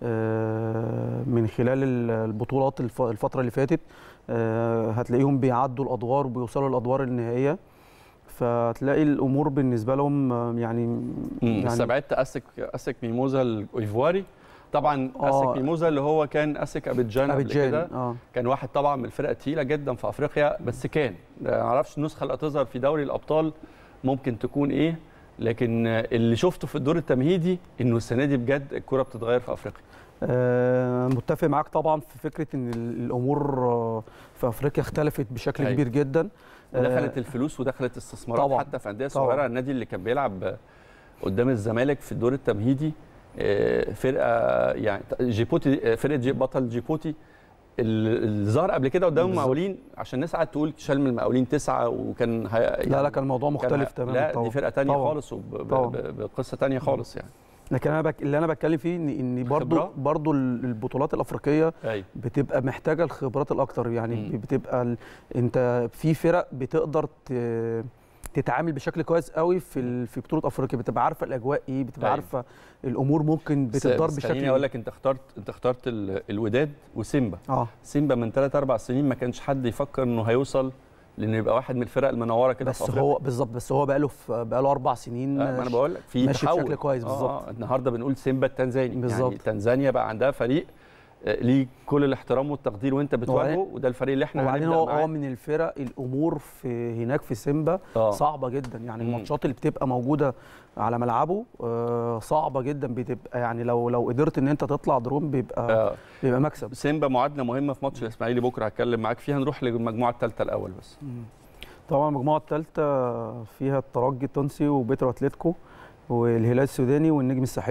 آه، من خلال ال- البطولات الف- الفتره اللي فاتت آه، هتلاقيهم بيعدوا الادوار وبيوصلوا للادوار النهائيه فتلاقي الامور بالنسبه لهم آه، يعني مم. يعني استبعدت أسك أسك ميموزا الإيفواري طبعا آه. أسك ميموزا اللي هو كان أسك أبيجان قبل أبيجان، كده آه. كان واحد طبعا من الفرق التقيلة جدا في أفريقيا بس كان ما أعرفش النسخة اللي هتظهر في دوري الأبطال ممكن تكون إيه لكن اللي شفته في الدور التمهيدي إنه السنة دي بجد الكرة بتتغير في أفريقيا آه، متفق معاك طبعا في فكره ان ال- الامور آه، في افريقيا اختلفت بشكل أيوة. كبير جدا ودخلت آه، الفلوس ودخلت استثمارات طبعاً. حتى في انديه طبعاً. صغيره النادي اللي كان بيلعب قدام الزمالك في الدور التمهيدي آه، فرقه يعني جيبوتي آه، فرقه جي بطل جيبوتي ال- اللي ظهر قبل كده قدام بالظبط. المقاولين عشان الناس قاعده تقول شال من المقاولين تسعه وكان هي يعني لا لا كان الموضوع مختلف تماما لا طبعاً. دي فرقه تانية طبعاً. خالص وب- طبعاً. ب- ب- بقصه تانية خالص يعني لكن انا بك... اللي انا بتكلم فيه ان ان برضو خبرة؟ برضو ال- البطولات الافريقيه ايوه بتبقى محتاجه الخبرات الاكتر يعني مم. بتبقى ال... انت في فرق بتقدر ت... تتعامل بشكل كويس قوي في ال... في بطوله افريقيا بتبقى عارفه الاجواء ايه بتبقى أيوة. عارفه الامور ممكن بس- بتدار بس بشكل خليني اقول لك انت اخترت انت اخترت ال- الوداد وسيمبا اه سيمبا من 3 4 سنين ما كانش حد يفكر انه هيوصل لانه يبقى واحد من الفرق المنوره كده في بس افريقيا هو بالظبط بس هو بقاله في بقاله اربع سنين آه، ما انا بقول لك في ماشي تحول بشكل كويس آه، بالظبط آه، النهارده بنقول سيمبا التنزاني بالظبط. يعني تنزانيا بقى عندها فريق آه، ليه كل الاحترام والتقدير وانت بتواجهه وبعدين- وده الفريق اللي احنا وبعدين هنبدأ هو معاه. هو من الفرق الامور في هناك في سيمبا آه. صعبه جدا يعني مم. الماتشات اللي بتبقى موجوده على ملعبه آه، صعبه جدا بتبقى يعني لو لو قدرت ان انت تطلع دروم بيبقى آه. بيبقى مكسب سيمبا معادله مهمه في ماتش الاسماعيلي بكره هتكلم معاك فيها نروح للمجموعه الثالثه الاول بس طبعا المجموعه الثالثه فيها الترجي التونسي وبيترو اتلتيكو والهلال السوداني والنجم الساحلي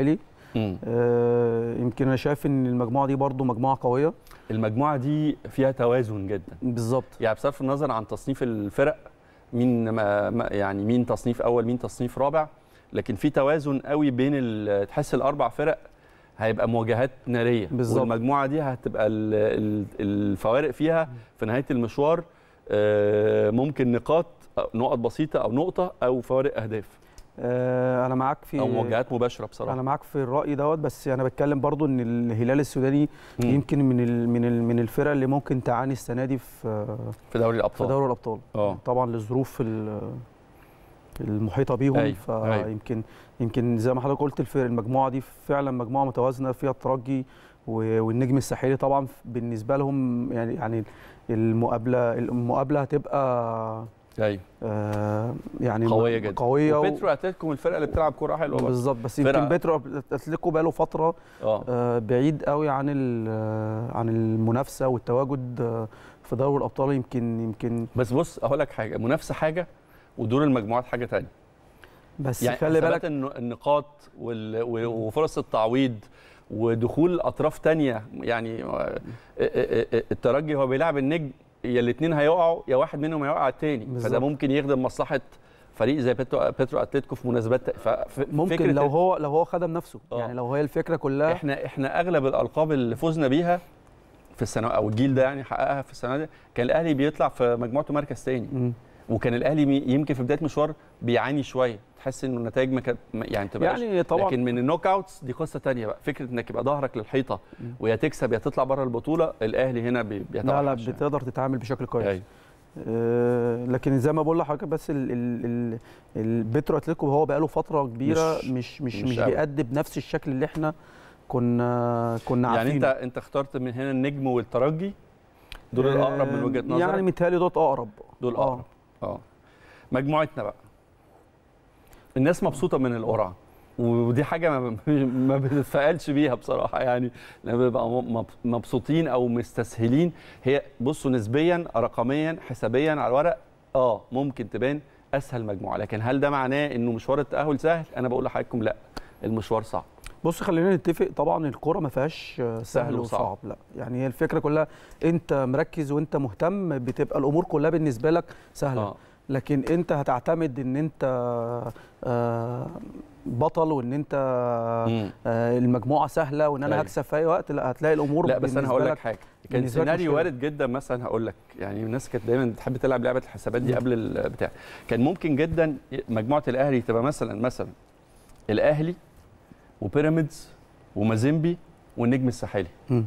مم. آه، يمكن انا شايف ان المجموعه دي برضو مجموعه قويه المجموعه دي فيها توازن جدا بالظبط يعني بصرف النظر عن تصنيف الفرق مين ما ما- يعني مين تصنيف اول مين تصنيف رابع لكن في توازن قوي بين ال- تحس الاربع فرق هيبقى مواجهات ناريه بالظبط. والمجموعه دي هتبقى ال- ال- الفوارق فيها في نهايه المشوار آه، ممكن نقاط أو نقط بسيطه او نقطه او فوارق اهداف آه، انا معاك في او مواجهات مباشره بصراحه انا معاك في الراي دوت بس انا بتكلم برضو ان الهلال السوداني مم. يمكن من ال من ال من الفرق اللي ممكن تعاني السنه دي في في دوري في الابطال دوري الابطال اه طبعا للظروف ال- المحيطه بيهم أيوة، أيوة. فيمكن يمكن زي ما حضرتك قلت الفرق المجموعه دي فعلا مجموعه متوازنه فيها الترجي و- والنجم الساحلي طبعا بالنسبه لهم يعني يعني المقابله المقابله هتبقى ايوه آه يعني قويه جدا قويه و- وبيترو اتلتيكو من الفرقه اللي بتلعب كوره حلوه برضه. بالظبط بس فرقة- يمكن بيترو اتلتيكو بقاله فتره اه آه، بعيد قوي عن ال- آه، عن المنافسه والتواجد آه، في دوري الابطال يمكن يمكن بس بص اقول لك حاجه منافسه حاجه ودور المجموعات حاجه تانية بس يعني خلي حسابات بالك الن- النقاط وال- و- وفرص التعويض ودخول اطراف تانية يعني آه، آه، آه، الترجي هو بيلعب النجم يا الاثنين هيقعوا يا واحد منهم هيقع التاني فده بالظبط. ممكن يخدم مصلحه فريق زي بيترو, بيترو اتلتيكو في مناسبات ف- ف- ممكن فكرة لو ال- هو لو هو خدم نفسه آه. يعني لو هي الفكره كلها احنا احنا اغلب الالقاب اللي فزنا بيها في السنه او الجيل ده يعني حققها في السنه دي كان الاهلي بيطلع في مجموعته مركز تاني مم. وكان الاهلي مي- يمكن في بدايه مشوار بيعاني شويه تحس انه النتائج ما كانت ما- يعني تبقاش يعني طبعا لكن من النوك اوتس دي قصه تانية بقى فكره انك يبقى ظهرك للحيطه ويا تكسب يا تطلع بره البطوله الاهلي هنا بي- لا لا بيتوحش يعني. بتقدر تتعامل بشكل كويس أيوة. آه لكن زي ما بقول لحضرتك بس ال ال ال البيترو اتلتيكو هو بقاله فتره كبيره مش- مش مش مش مش, قوي. بيأدي بنفس الشكل اللي احنا كنا كنا يعني عارفينه انت انت اخترت من هنا النجم والترجي دول الاقرب من وجهه نظرك يعني متهيألي دوت اقرب دول آه. اقرب اه مجموعتنا بقى الناس مبسوطه من القرعه ودي حاجه ما, ما بنتفائلش بيها بصراحه يعني لما بنبقى م- مبسوطين او مستسهلين هي بصوا نسبيا رقميا حسابيا على الورق اه ممكن تبان اسهل مجموعه لكن هل ده معناه انه مشوار التاهل سهل انا بقول لحضراتكم لا المشوار صعب بص خلينا نتفق طبعا الكرة ما فيهاش سهل, سهل وصعب. وصعب. لا يعني هي الفكره كلها انت مركز وانت مهتم بتبقى الامور كلها بالنسبه لك سهله آه. لكن انت هتعتمد ان انت آه، بطل وان انت مم. آه، المجموعه سهله وان انا أيوة. هكسب في اي وقت لا هتلاقي الامور لا بس انا بالنسبة هقول لك حاجه كان بالنسبة لك سيناريو مشكلة. وارد جدا مثلا هقول لك يعني الناس كانت دايما بتحب تلعب لعبه الحسابات دي قبل البتاع كان ممكن جدا مجموعه الاهلي تبقى مثلا مثلا الاهلي وبيراميدز ومازيمبي والنجم الساحلي مم.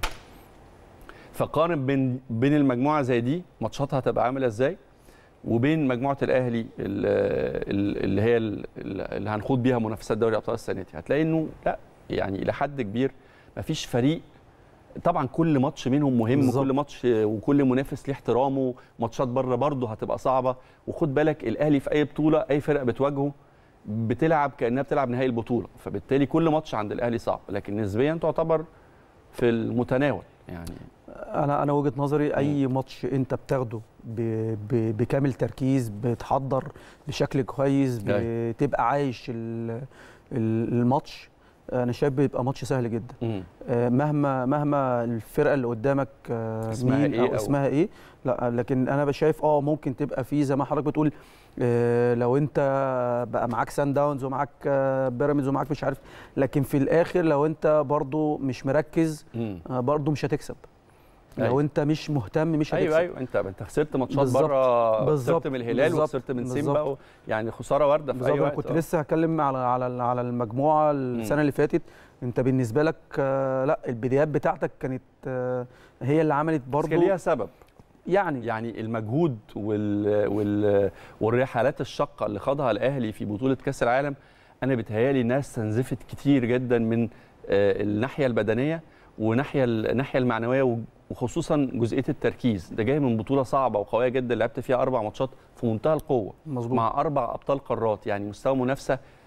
فقارن بين بين المجموعه زي دي ماتشاتها هتبقى عامله ازاي وبين مجموعه الاهلي ال- ال- اللي هي ال- اللي هنخوض بيها منافسات دوري ابطال السنه دي هتلاقي انه لا يعني الى حد كبير مفيش فريق طبعا كل ماتش منهم مهم بالظبط. وكل ماتش وكل منافس ليه احترامه ماتشات بره برضه هتبقى صعبه وخد بالك الاهلي في اي بطوله اي فرقه بتواجهه بتلعب كانها بتلعب نهائي البطوله فبالتالي كل ماتش عند الاهلي صعب لكن نسبيا تعتبر في المتناول يعني انا انا وجهه نظري اي ماتش انت بتاخده ب- ب- بكامل تركيز بتحضر بشكل كويس أيوة. بتبقى عايش ال- ال- الماتش انا شايف بيبقى ماتش سهل جدا مم. آه، مهما مهما الفرقه اللي قدامك آه، اسمها مين إيه او أو- اسمها ايه لا لكن انا شايف اه ممكن تبقى في زي ما حضرتك بتقول آه، لو انت بقى معاك سان داونز ومعاك آه، بيراميدز ومعاك مش عارف لكن في الاخر لو انت برضو مش مركز مم. آه، برضو مش هتكسب لو أيوة. انت مش مهتم مش هتكسب ايوه ايوه انت انت خسرت ماتشات بالظبط. بره بالظبط. خسرت من الهلال بالظبط. وخسرت من سيمبا بالظبط. و... يعني خساره وارده في بالظبط اي انا وقت كنت آه. لسه هتكلم على على على المجموعه السنه اللي فاتت انت بالنسبه لك آه، لا البدايات بتاعتك كانت آه، هي اللي عملت بس برضو كان ليها سبب يعني يعني المجهود وال... وال... والرحلات الشاقه اللي خاضها الاهلي في بطوله كاس العالم انا بتهيالي انها استنزفت كتير جدا من آه، الناحيه البدنيه وناحيه الناحيه المعنويه و- وخصوصا جزئيه التركيز ده جاي من بطوله صعبه وقويه جدا لعبت فيها اربع ماتشات في منتهى القوه مظبوط مع اربع ابطال قارات يعني مستوى منافسه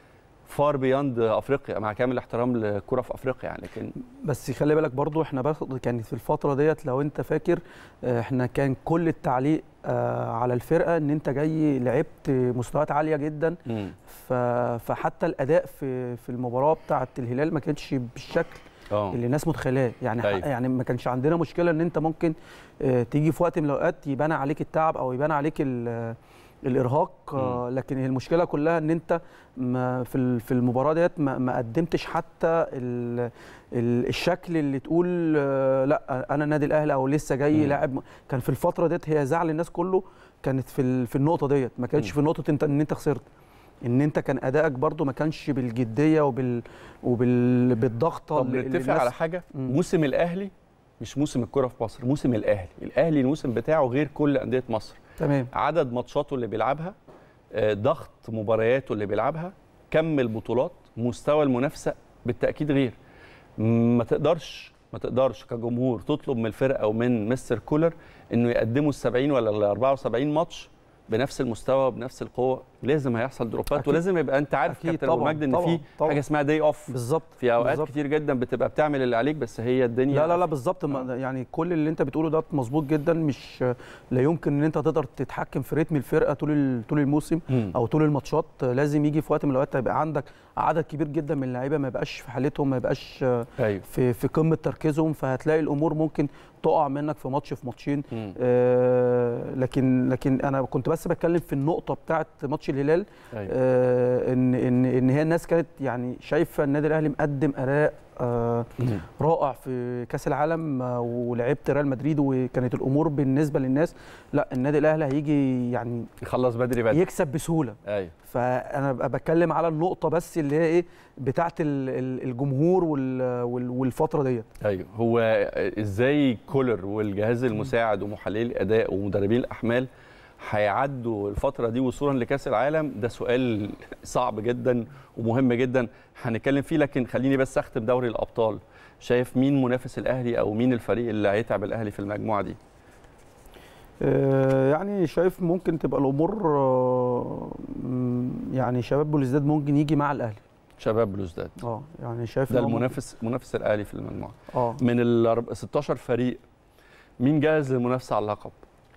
فار بياند افريقيا مع كامل الاحترام للكره في افريقيا يعني لكن بس خلي بالك برضو احنا باخد كانت في الفتره ديت لو انت فاكر آه، احنا كان كل التعليق آه، على الفرقه ان انت جاي لعبت مستويات عاليه جدا مم. ف- فحتى الاداء في في المباراه بتاعه الهلال ما كانش بالشكل اه اللي الناس متخيلاه يعني أيوة. أيوة. يعني ما كانش عندنا مشكله ان انت ممكن آه، تيجي في وقت من الاوقات يبان عليك التعب او يبان عليك ال- الارهاق آه، لكن المشكله كلها ان انت ما في ال- في المباراه ديت ما ما قدمتش حتى ال ال الشكل اللي تقول آه، لا انا النادي الاهلي او لسه جاي مم. لاعب م- كان في الفتره ديت هي زعل الناس كله كانت في ال- في النقطه ديت ما كانتش مم. في نقطه انت ان انت خسرت ان انت كان ادائك برضو ما كانش بالجديه وبال وبال بالضغطه طب اللي- اللي نتفق الناس- على حاجه مم. موسم الاهلي مش موسم الكره في مصر موسم الاهلي الاهلي الموسم بتاعه غير كل انديه مصر تمام عدد ماتشاته اللي بيلعبها آه، ضغط مبارياته اللي بيلعبها كم البطولات مستوى المنافسه بالتاكيد غير ما تقدرش ما تقدرش كجمهور تطلب من الفرقه ومن مستر كولر انه يقدموا ال 70 ولا ال 74 ماتش بنفس المستوى وبنفس القوه لازم هيحصل دروبات أكيد. ولازم يبقى انت عارف أكيد كابتن طبعاً، أبو مجد ان طبعاً، في طبعاً. حاجه اسمها داي اوف بالظبط في اوقات بالظبط. كتير جدا بتبقى بتعمل اللي عليك بس هي الدنيا لا لا لا بالظبط ما- يعني كل اللي انت بتقوله ده مظبوط جدا مش لا يمكن ان انت تقدر تتحكم في رتم الفرقه طول ال- طول الموسم مم. او طول الماتشات لازم يجي في وقت من الاوقات يبقى عندك عدد كبير جدا من اللعيبه ما يبقاش في حالتهم ما يبقاش ايوه في في قمه تركيزهم فهتلاقي الامور ممكن تقع منك في ماتش في ماتشين مم. آه لكن لكن انا كنت بس بتكلم في النقطه بتاعه ماتش الهلال أيوة. آه ان ان ان هي الناس كانت يعني شايفه النادي الاهلي مقدم اداء آه مم. رائع في كاس العالم آه، ولعبت ريال مدريد وكانت الامور بالنسبه للناس لا النادي الاهلي هيجي يعني يخلص بدري بدري يكسب بسهوله ايوه فانا ببقى بتكلم على النقطه بس اللي هي ايه بتاعه ال- ال- الجمهور وال- وال- والفتره ديت ايوه هو ازاي كولر والجهاز المساعد ومحللي الاداء ومدربين الاحمال هيعدوا الفتره دي وصولا لكاس العالم ده سؤال صعب جدا ومهم جدا هنتكلم فيه لكن خليني بس اختم دوري الابطال شايف مين منافس الاهلي او مين الفريق اللي هيتعب الاهلي في المجموعه دي آه، يعني شايف ممكن تبقى الامور آه، م، يعني شباب بوليزداد ممكن يجي مع الاهلي شباب بلوزداد اه يعني شايف ده إن هو ممكن- المنافس منافس الاهلي في المجموعه اه من ال 16 فريق مين جاهز للمنافسه على اللقب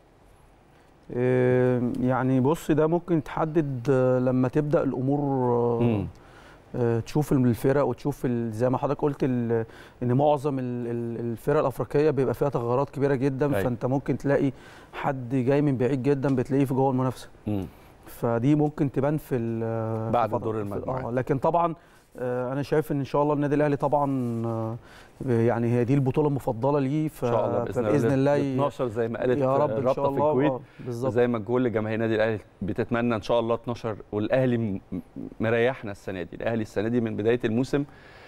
آه، يعني بص ده ممكن يتحدد آه، لما تبدا الامور آه، مم. آه، تشوف الفرق وتشوف ال- زي ما حضرتك قلت ال- ان معظم ال- ال- الفرق الافريقيه بيبقى فيها تغيرات كبيره جدا أيوة. فانت ممكن تلاقي حد جاي من بعيد جدا بتلاقيه في جوه المنافسه مم. فدي ممكن تبان في ال- بعد في فترة- دور في- المجموعات. آه، لكن طبعا آه، انا شايف ان ان شاء الله النادي الاهلي طبعا آه، يعني هي دي البطوله المفضله ليه ف- ان شاء الله باذن الله فباذن الله ال ي- 12 زي ما قالت يا رب ان رابطة شاء في الله الكويت آه، بالظبط زي ما كل جماهير النادي الاهلي بتتمنى ان شاء الله 12 والاهلي م- مريحنا السنه دي الاهلي السنه دي من بدايه الموسم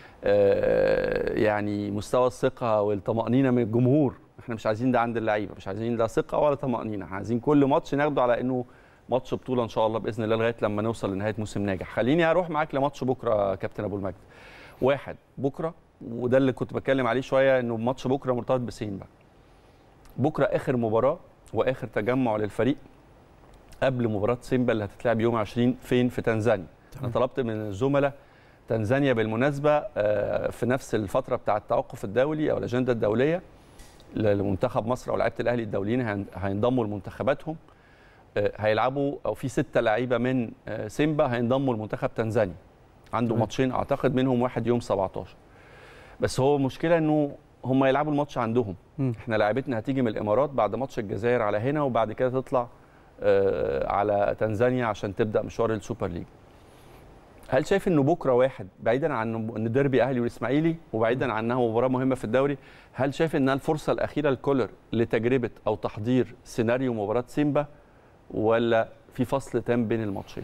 آه، يعني مستوى الثقه والطمانينه من الجمهور احنا مش عايزين ده عند اللعيبه مش عايزين لا ثقه ولا طمانينه احنا عايزين كل ماتش ناخده على انه ماتش بطوله ان شاء الله باذن الله لغايه لما نوصل لنهايه موسم ناجح خليني اروح معاك لماتش بكره يا كابتن ابو المجد واحد بكره وده اللي كنت بتكلم عليه شويه انه ماتش بكره مرتبط بسيمبا بكره اخر مباراه واخر تجمع للفريق قبل مباراه سيمبا اللي هتتلعب يوم 20 فين في تنزانيا انا طلبت من الزملاء تنزانيا بالمناسبه آه، في نفس الفتره بتاع التوقف الدولي او الاجنده الدوليه ل- لمنتخب مصر او لعيبه الاهلي الدوليين هين- هينضموا لمنتخباتهم آه، هيلعبوا او في سته لعيبه من آه، سيمبا هينضموا لمنتخب تنزانيا عنده تمام. ماتشين اعتقد منهم واحد يوم 17 بس هو المشكله انه هم يلعبوا الماتش عندهم مم. احنا لعيبتنا هتيجي من الامارات بعد ماتش الجزائر على هنا وبعد كده تطلع آه، على تنزانيا عشان تبدا مشوار السوبر ليج هل شايف انه بكره واحد بعيدا عن ان ديربي اهلي والاسماعيلي وبعيدا عن انها مباراه مهمه في الدوري هل شايف انها الفرصه الاخيره لكولر لتجربه او تحضير سيناريو مباراه سيمبا ولا في فصل تام بين الماتشين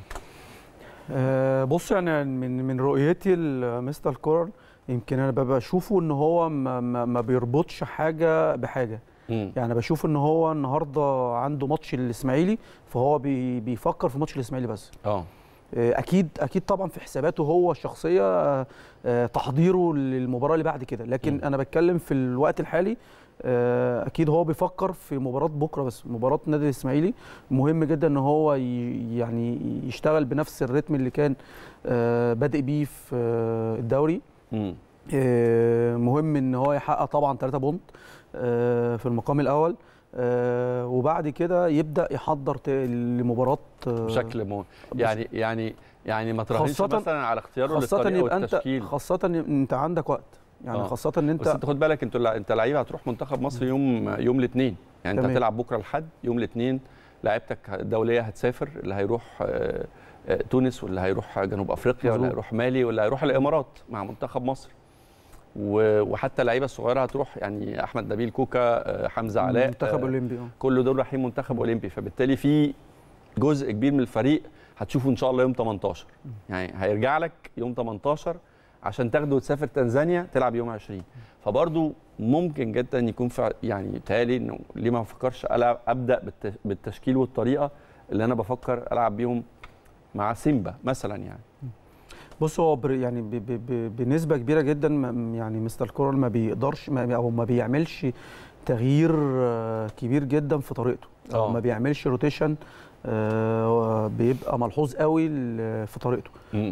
آه، بص يعني من من رؤيتي لمستر كورر يمكن انا ببقى اشوفه ان هو ما, ما, ما بيربطش حاجه بحاجه مم. يعني بشوف ان هو النهارده عنده ماتش الاسماعيلي فهو بي بيفكر في ماتش الاسماعيلي بس اه آه، اكيد اكيد طبعا في حساباته هو الشخصيه آه، آه، تحضيره للمباراه اللي بعد كده لكن م. انا بتكلم في الوقت الحالي آه، اكيد هو بيفكر في مباراه بكره بس مباراه النادي الاسماعيلي مهم جدا ان هو ي- يعني يشتغل بنفس الريتم اللي كان آه، بادئ بيه في آه، الدوري آه، مهم ان هو يحقق طبعا 3 بونت آه، في المقام الاول آه، وبعد كده يبدا يحضر ت- لمباراه آه، بشكل مو يعني يعني يعني ما تراهنش خاصة- مثلا على اختياره خاصة للطريقه يبقى انت والتشكيل خاصة ان انت عندك وقت يعني آه. خاصة ان بس انت انت خد بالك انت انت لعيبه هتروح منتخب مصر يوم يوم الاثنين يعني انت تمام. هتلعب بكره الحد يوم الاثنين لعيبتك الدوليه هتسافر اللي هيروح آه، آه، تونس واللي هيروح جنوب افريقيا واللي مظبوط. هيروح مالي واللي هيروح الامارات مع منتخب مصر و- وحتى اللعيبه الصغيره هتروح يعني احمد نبيل كوكا آه، حمزه علاء منتخب آه، اولمبي اه كل دول رايحين منتخب اولمبي فبالتالي في جزء كبير من الفريق هتشوفه ان شاء الله يوم 18 يعني هيرجع لك يوم 18 عشان تاخده وتسافر تنزانيا تلعب يوم 20 فبرضه ممكن جدا يكون في يعني تالي انه ليه ما بفكرش ألعب ابدا بالت- بالتشكيل والطريقه اللي انا بفكر العب بيهم مع سيمبا مثلا يعني بص هو بر- يعني ب ب ب بنسبة كبيرة جدا ما- يعني مستر كورال ما بيقدرش ما او ما بيعملش تغيير آه، كبير جدا في طريقته او آه. ما بيعملش روتيشن آه، بيبقى ملحوظ قوي ل- في طريقته مم.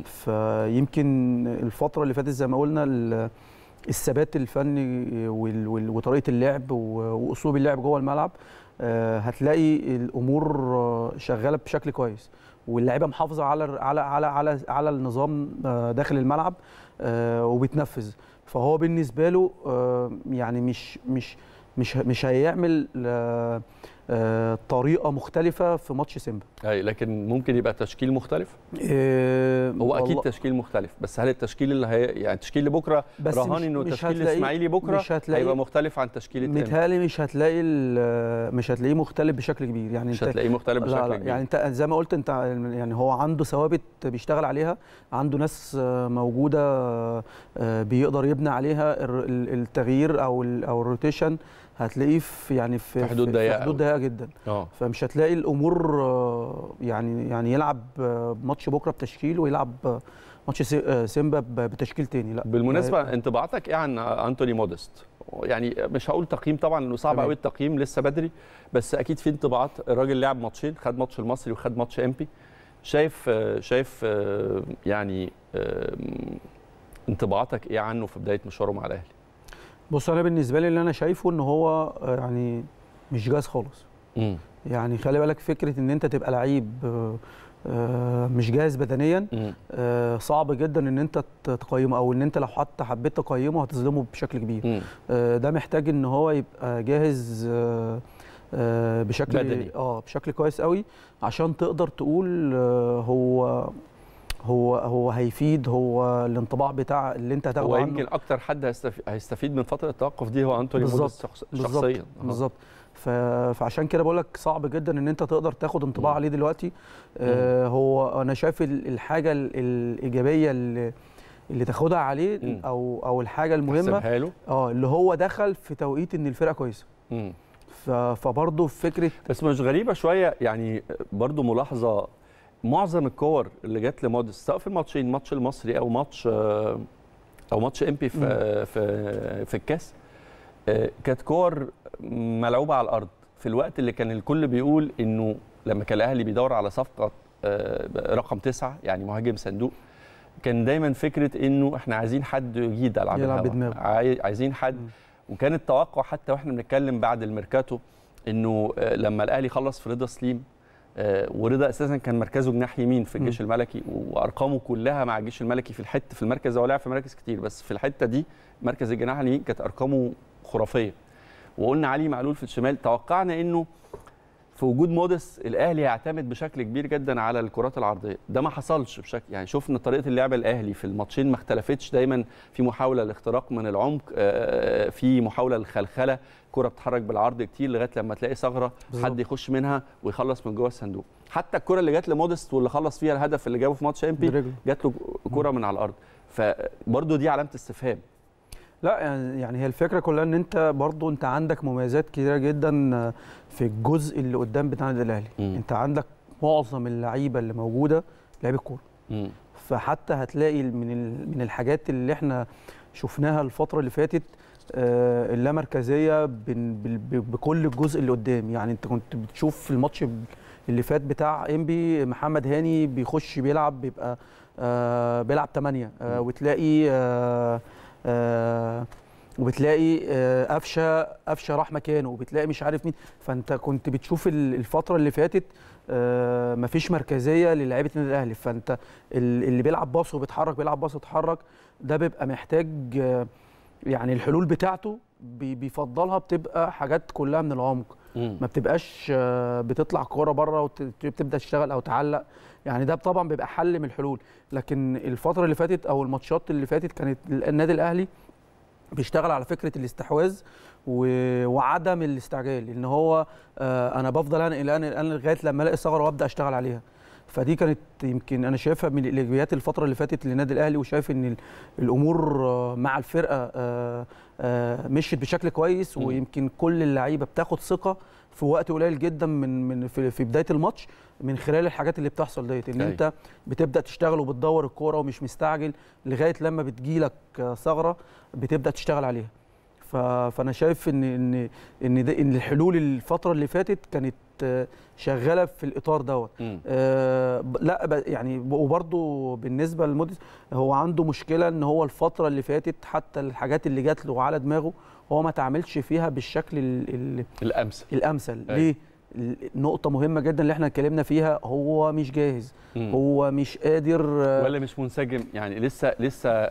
فيمكن الفترة اللي فاتت زي ما قلنا ال- الثبات الفني وال- وال- وطريقة اللعب و- وأسلوب اللعب جوه الملعب آه، هتلاقي الأمور آه، شغالة بشكل كويس واللعيبة محافظة على على على على على النظام آه، داخل الملعب آه، وبتنفذ فهو بالنسبة له آه، يعني مش مش مش مش هيعمل آه، آه، طريقة مختلفة في ماتش سيمبا اي لكن ممكن يبقى تشكيل مختلف آه، هو اكيد والله- تشكيل مختلف بس هل التشكيل اللي هي يعني التشكيل لبكره بس رهان مش- انه مش التشكيل هتلاقيه- الاسماعيلي بكره مش هتلاقيه- هيبقى مختلف عن تشكيل التاني متهيألي مش هتلاقي ال- مش هتلاقيه مختلف بشكل كبير يعني مش انت هتلاقيه مختلف لا بشكل لا كبير. يعني انت زي ما قلت انت يعني هو عنده ثوابت بيشتغل عليها عنده ناس آه، موجوده آه، بيقدر يبني عليها الر- ال- التغيير او ال- او الروتيشن هتلاقيه في يعني في في حدود ضيقة في حدود أوي. ضيقه جدا اه فمش هتلاقي الامور آه، يعني يعني يلعب آه، ماتش بكره بتشكيل ويلعب آه، ماتش سي- آه، سيمبا ب- بتشكيل تاني لا بالمناسبه هيبقى- انطباعاتك ايه عن انتوني موديست يعني مش هقول تقييم طبعا لانه صعب تمام. قوي التقييم لسه بدري بس اكيد في انطباعات الراجل لعب ماتشين خد ماتش المصري وخد ماتش امبي شايف شايف آه، يعني آه، انطباعاتك ايه عنه في بدايه مشواره مع الاهلي بص انا بالنسبه لي اللي انا شايفه ان هو آه، يعني مش جاهز خالص امم يعني خلي بالك فكره ان انت تبقى لعيب آه، آه، مش جاهز بدنيا آه، صعب جدا ان انت ت- تقيمه او ان انت لو حتى حبيت تقيمه هتظلمه بشكل كبير آه، ده محتاج ان هو يبقى جاهز آه، آه، بشكل بدني. اه بشكل كويس قوي عشان تقدر تقول آه، هو هو هو هيفيد هو الانطباع بتاع اللي انت هتاخده هو عنه يمكن اكتر حد هيستف- هيستفيد من فتره التوقف دي هو انتوني بالظبط موديست شخص- بالظبط شخصيا أها. بالظبط ف- فعشان كده بقول لك صعب جدا ان انت تقدر تاخد انطباع عليه دلوقتي آه هو انا شايف ال- الحاجه ال- الايجابيه اللي اللي تاخدها عليه مم. او او الحاجه المهمه تحسبها له اه اللي هو دخل في توقيت ان الفرقه كويسه مم. ف- فبرضه فكره بس مش غريبه شويه يعني برضو ملاحظه معظم الكور اللي جت لموديست سواء في الماتشين ماتش المصري او ماتش آه، او ماتش امبي في في في الكاس آه، كانت كور ملعوبه على الارض في الوقت اللي كان الكل بيقول انه لما كان الاهلي بيدور على صفقه آه، رقم تسعة يعني مهاجم صندوق كان دايما فكره انه احنا عايزين حد يجيد العاب يلعب الهوا. بدماغه. عاي- عايزين حد وكان التوقع حتى واحنا بنتكلم بعد الميركاتو انه آه، لما الاهلي خلص في رضا سليم آه، ورضا اساسا كان مركزه جناح يمين في الجيش الملكي وارقامه كلها مع الجيش الملكي في الحته في المركز هو لعب في مراكز كتير بس في الحته دي مركز الجناح اليمين كانت ارقامه خرافيه وقلنا علي معلول في الشمال توقعنا انه في وجود مودس الاهلي هيعتمد بشكل كبير جدا على الكرات العرضيه ده ما حصلش بشكل يعني شفنا طريقه اللعب الاهلي في الماتشين ما اختلفتش دايما في محاوله لاختراق من العمق آه، في محاوله للخلخله كره بتتحرك بالعرض كتير لغايه لما تلاقي ثغره بالظبط. حد يخش منها ويخلص من جوه الصندوق حتى الكره اللي جت لمودست واللي خلص فيها الهدف اللي جابه في ماتش امبي برجله. جات له كره من على الارض فبرضه دي علامه استفهام لا يعني يعني هي الفكره كلها ان انت برضو انت عندك مميزات كتيره جدا في الجزء اللي قدام بتاع النادي الاهلي مم. انت عندك معظم اللعيبه اللي موجوده لعيبه كوره مم. فحتى هتلاقي من ال- من الحاجات اللي احنا شفناها الفتره اللي فاتت آه، اللامركزيه بن- بال- ب- بكل الجزء اللي قدام يعني انت كنت بتشوف في الماتش اللي فات بتاع انبي محمد هاني بيخش بيلعب بيبقى آه بيلعب 8 آه وتلاقي آه آه وبتلاقي آه، قفشه قفشه راح مكانه وبتلاقي مش عارف مين فانت كنت بتشوف ال- الفتره اللي فاتت آه، مفيش مركزيه للاعيبه النادي الاهلي فانت ال- اللي بيلعب باص وبيتحرك بيلعب باص ويتحرك ده بيبقى محتاج آه، يعني الحلول بتاعته بي- بيفضلها بتبقى حاجات كلها من العمق مم. ما بتبقاش آه، بتطلع كوره بره وتبدا تشتغل او تعلق يعني ده طبعا بيبقى حل من الحلول لكن الفتره اللي فاتت او الماتشات اللي فاتت كانت النادي الاهلي بيشتغل على فكره الاستحواذ و- وعدم الاستعجال ان هو آه، انا بفضل انقل انقل انقل لغايه لما الاقي ثغره وابدا اشتغل عليها فدي كانت يمكن انا شايفها من الايجابيات الفتره اللي فاتت للنادي الاهلي وشايف ان ال- الامور آه، مع الفرقه آه، آه، مشيت بشكل كويس مم. ويمكن كل اللعيبه بتاخد ثقه في وقت قليل جدا من من في, في بدايه الماتش من خلال الحاجات اللي بتحصل ديت ان أيوة. انت بتبدا تشتغل وبتدور الكوره ومش مستعجل لغايه لما بتجيلك آه، ثغره بتبدا تشتغل عليها ف- فانا شايف ان ان ان ده ان الحلول الفتره اللي فاتت كانت آه، شغاله في الاطار دوت مم. آه، ب- لا ب- يعني ب- وبرده بالنسبه لموديس هو عنده مشكله ان هو الفتره اللي فاتت حتى الحاجات اللي جات له على دماغه هو ما تعاملش فيها بالشكل ال ال الامثل الامثل أيوة. ليه ال- نقطه مهمه جدا اللي احنا اتكلمنا فيها هو مش جاهز مم. هو مش قادر آه، ولا مش منسجم يعني لسه لسه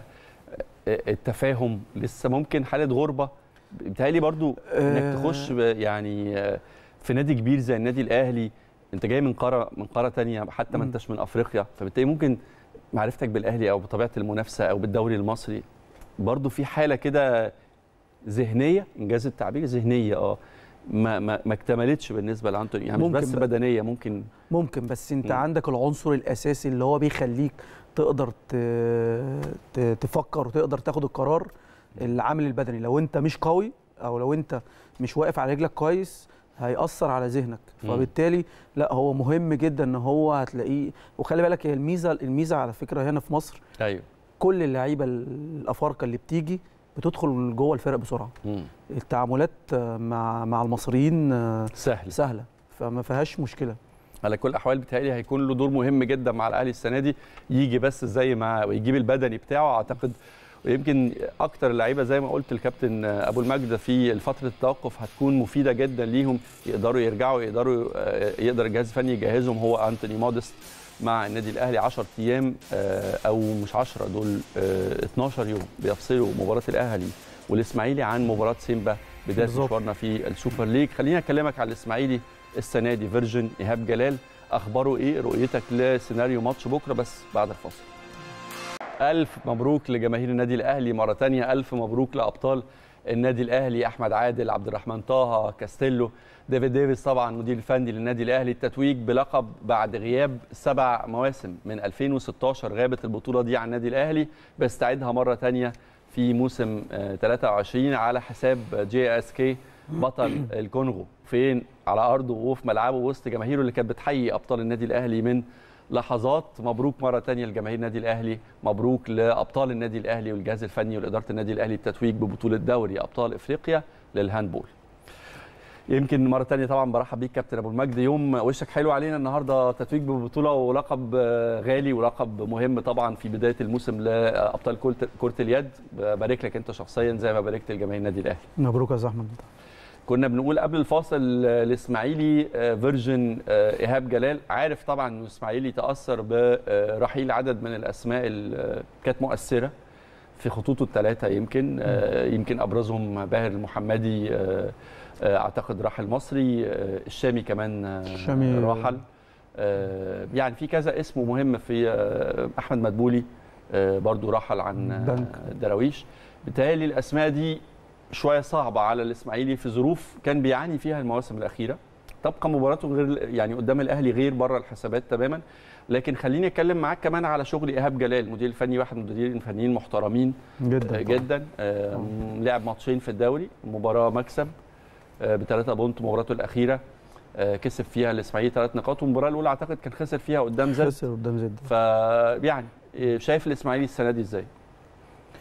التفاهم لسه ممكن حاله غربه بيتهيألي برضو انك آه. تخش ب- يعني آه، في نادي كبير زي النادي الاهلي انت جاي من قاره من قاره تانية حتى ما مم. انتش من افريقيا فبالتالي ممكن معرفتك بالاهلي او بطبيعه المنافسه او بالدوري المصري برضو في حاله كده ذهنيه انجاز التعبير ذهنيه اه ما ما ما اكتملتش بالنسبه لانتوني يعني مش ممكن بس بقى. بدنيه ممكن ممكن بس انت مم. عندك العنصر الاساسي اللي هو بيخليك تقدر ت... ت... تفكر وتقدر تاخد القرار العامل البدني لو انت مش قوي او لو انت مش واقف على رجلك كويس هيأثر على ذهنك مم. فبالتالي لا هو مهم جدا ان هو هتلاقيه وخلي بالك هي الميزه الميزه على فكره هنا في مصر ايوه كل اللعيبه الافارقه اللي بتيجي بتدخل جوه الفرق بسرعه مم. التعاملات مع مع المصريين سهل سهله فما فيهاش مشكله على كل الاحوال بيتهيألي هيكون له دور مهم جدا مع الاهلي السنه دي يجي بس زي ما ويجيب البدني بتاعه اعتقد ويمكن اكتر اللعيبه زي ما قلت الكابتن ابو المجد في فتره التوقف هتكون مفيده جدا ليهم يقدروا يرجعوا يقدروا آه، يقدر الجهاز الفني يجهزهم هو انتوني مودست مع النادي الاهلي 10 ايام آه، او مش 10 دول آه، 12 يوم بيفصلوا مباراه الاهلي والاسماعيلي عن مباراه سيمبا بدايه بالظبط. مشوارنا في السوبر ليج خليني اكلمك على الاسماعيلي السنه دي فيرجن ايهاب جلال اخباره ايه رؤيتك لسيناريو ماتش بكره بس بعد الفاصل الف مبروك لجماهير النادي الاهلي مره تانية الف مبروك لابطال النادي الاهلي احمد عادل عبد الرحمن طه كاستيلو ديفيد ديفيس طبعا مدير الفني للنادي الاهلي التتويج بلقب بعد غياب سبع مواسم من 2016 غابت البطوله دي عن النادي الاهلي بيستعيدها مره تانية في موسم آه، 23 على حساب جي اس كي بطل الكونغو فين على ارضه وفي ملعبه وسط جماهيره اللي كانت بتحيي ابطال النادي الاهلي من لحظات مبروك مره تانية لجماهير النادي الاهلي مبروك لابطال النادي الاهلي والجهاز الفني واداره النادي الاهلي التتويج ببطوله دوري ابطال افريقيا للهاندبول يمكن مره تانية طبعا برحب بيك كابتن ابو المجد يوم وشك حلو علينا النهارده تتويج ببطوله ولقب آه، غالي ولقب مهم طبعا في بدايه الموسم لابطال كرة- كره اليد ببارك لك انت شخصيا زي ما باركت لجماهير النادي الاهلي مبروك يا زحمه كنا بنقول قبل الفاصل آه، الاسماعيلي آه، فيرجن آه، ايهاب جلال عارف طبعا ان الاسماعيلي تاثر برحيل عدد من الاسماء اللي كانت مؤثره في خطوطه الثلاثه يمكن آه، يمكن ابرزهم باهر المحمدي آه، آه، اعتقد راحل مصري آه، الشامي كمان آه، الشامي راحل آه، يعني في كذا اسم مهم في آه، احمد مدبولي آه، برضو رحل عن آه، بنك. دراويش بالتالي الاسماء دي شويه صعبه على الاسماعيلي في ظروف كان بيعاني فيها المواسم الاخيره تبقى مباراته غير يعني قدام الاهلي غير بره الحسابات تماما لكن خليني اتكلم معاك كمان على شغل ايهاب جلال المدير الفني واحد من المديرين الفنيين محترمين جدا آه، جدا آه، لعب ماتشين في الدوري مباراه مكسب بثلاثة بونت مباراته الاخيره آه، كسب فيها الاسماعيلي ثلاث نقاط والمباراه الاولى اعتقد كان خسر فيها قدام زد خسر قدام زد فيعني شايف الاسماعيلي السنه دي ازاي؟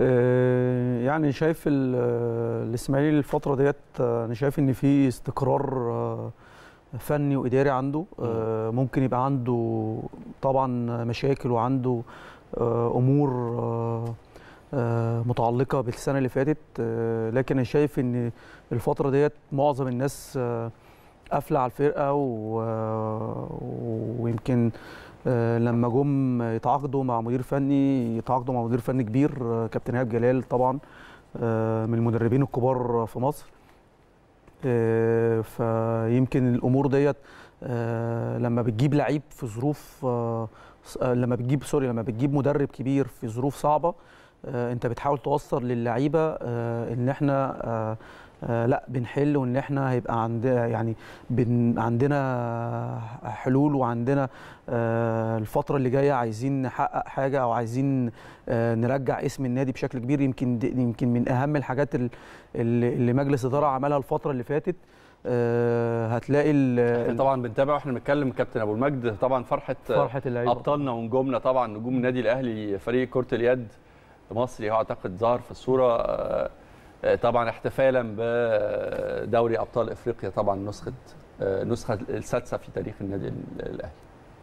آه، يعني شايف ال- آه، الاسماعيلي الفتره ديت آه، انا شايف ان في استقرار آه، فني واداري عنده آه، ممكن يبقى عنده طبعا مشاكل وعنده آه، امور آه، آه، متعلقه بالسنه اللي فاتت آه، لكن انا شايف ان الفتره ديت معظم الناس آه، قافله على الفرقه و- ويمكن آه، لما جم يتعاقدوا مع مدير فني يتعاقدوا مع مدير فني كبير آه، كابتن ايهاب جلال طبعا آه، من المدربين الكبار في مصر آه، فيمكن الامور ديت آه، لما بتجيب لعيب في ظروف آه، س- آه، لما بتجيب سوري لما بتجيب مدرب كبير في ظروف صعبه آه، انت بتحاول توصل للعيبه آه، ان احنا آه، آه، لا بنحل وان احنا هيبقى عندنا يعني بن عندنا حلول وعندنا آه، الفتره اللي جايه عايزين نحقق حاجه او عايزين آه، نرجع اسم النادي بشكل كبير يمكن دي- يمكن من اهم الحاجات ال- اللي اللي مجلس اداره عملها الفتره اللي فاتت آه، هتلاقي ال- احنا طبعا بنتابع واحنا بنتكلم كابتن ابو المجد طبعا فرحه فرحة اللعيبة. ابطالنا ونجومنا طبعا نجوم النادي الاهلي فريق كره اليد المصري هو اعتقد ظهر في الصوره آه، آه، طبعا احتفالا بدوري ابطال افريقيا طبعا نسخه آه، النسخه السادسه في تاريخ النادي الاهلي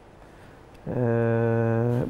آه،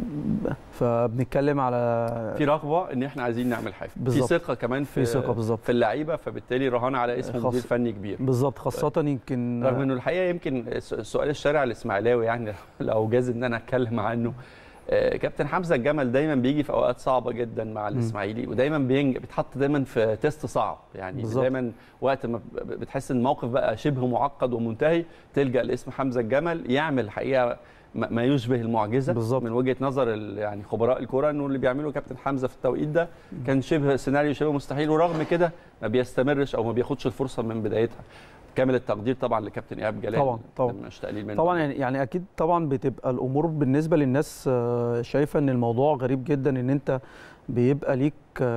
فبنتكلم على في رغبه ان احنا عايزين نعمل حاجه في بالظبط. ثقه كمان في في ثقة بالظبط. في اللعيبه فبالتالي رهان على اسم خاص- مدير فني كبير بالظبط خاصه يمكن رغم انه الحقيقه يمكن س- سؤال الشارع الاسماعيلاوي يعني لو جاز ان انا اتكلم عنه آه، كابتن حمزه الجمل دايما بيجي في اوقات صعبه جدا مع الاسماعيلي ودايما بينج بيتحط دايما في تيست صعب يعني بالظبط. دايما وقت ما ب- بتحس ان الموقف بقى شبه معقد ومنتهي تلجا لاسم حمزه الجمل يعمل الحقيقه ما ما يشبه المعجزه بالزبط. من وجهه نظر ال- يعني خبراء الكره انه اللي بيعمله كابتن حمزه في التوقيت ده كان شبه سيناريو شبه مستحيل ورغم كده ما بيستمرش او ما بياخدش الفرصه من بدايتها كامل التقدير طبعا لكابتن ايهاب جلال طبعا طبعا مش تقليل منه طبعا يعني يعني اكيد طبعا بتبقى الامور بالنسبه للناس آه، شايفه ان الموضوع غريب جدا ان انت بيبقى ليك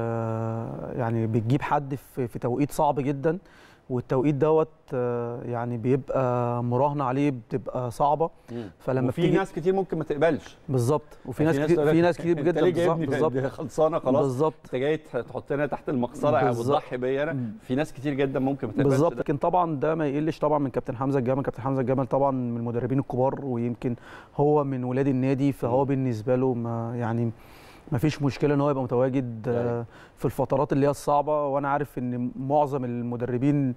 آه، يعني بتجيب حد في في توقيت صعب جدا والتوقيت دوت آه، يعني بيبقى مراهنه عليه بتبقى صعبه فلما وفي بتيجي- ناس كتير ممكن ما تقبلش بالظبط وفي يعني ناس تقول كتير لك في ناس كتير انت جدا ليه بالظبط جايبني بالظبط دي خلصانه خلاص بالظبط انت جاي تحطنا تحت المقصله يعني بالظبط. وتضحي بيا انا في ناس كتير جدا ممكن ما تقبلش بالظبط ده. لكن طبعا ده ما يقلش طبعا من كابتن حمزه الجمل كابتن حمزه الجمل طبعا من المدربين الكبار ويمكن هو من ولاد النادي فهو بالنسبه له ما يعني ما فيش مشكله ان هو يبقى متواجد آه، في الفترات اللي هي الصعبه وانا عارف ان معظم المدربين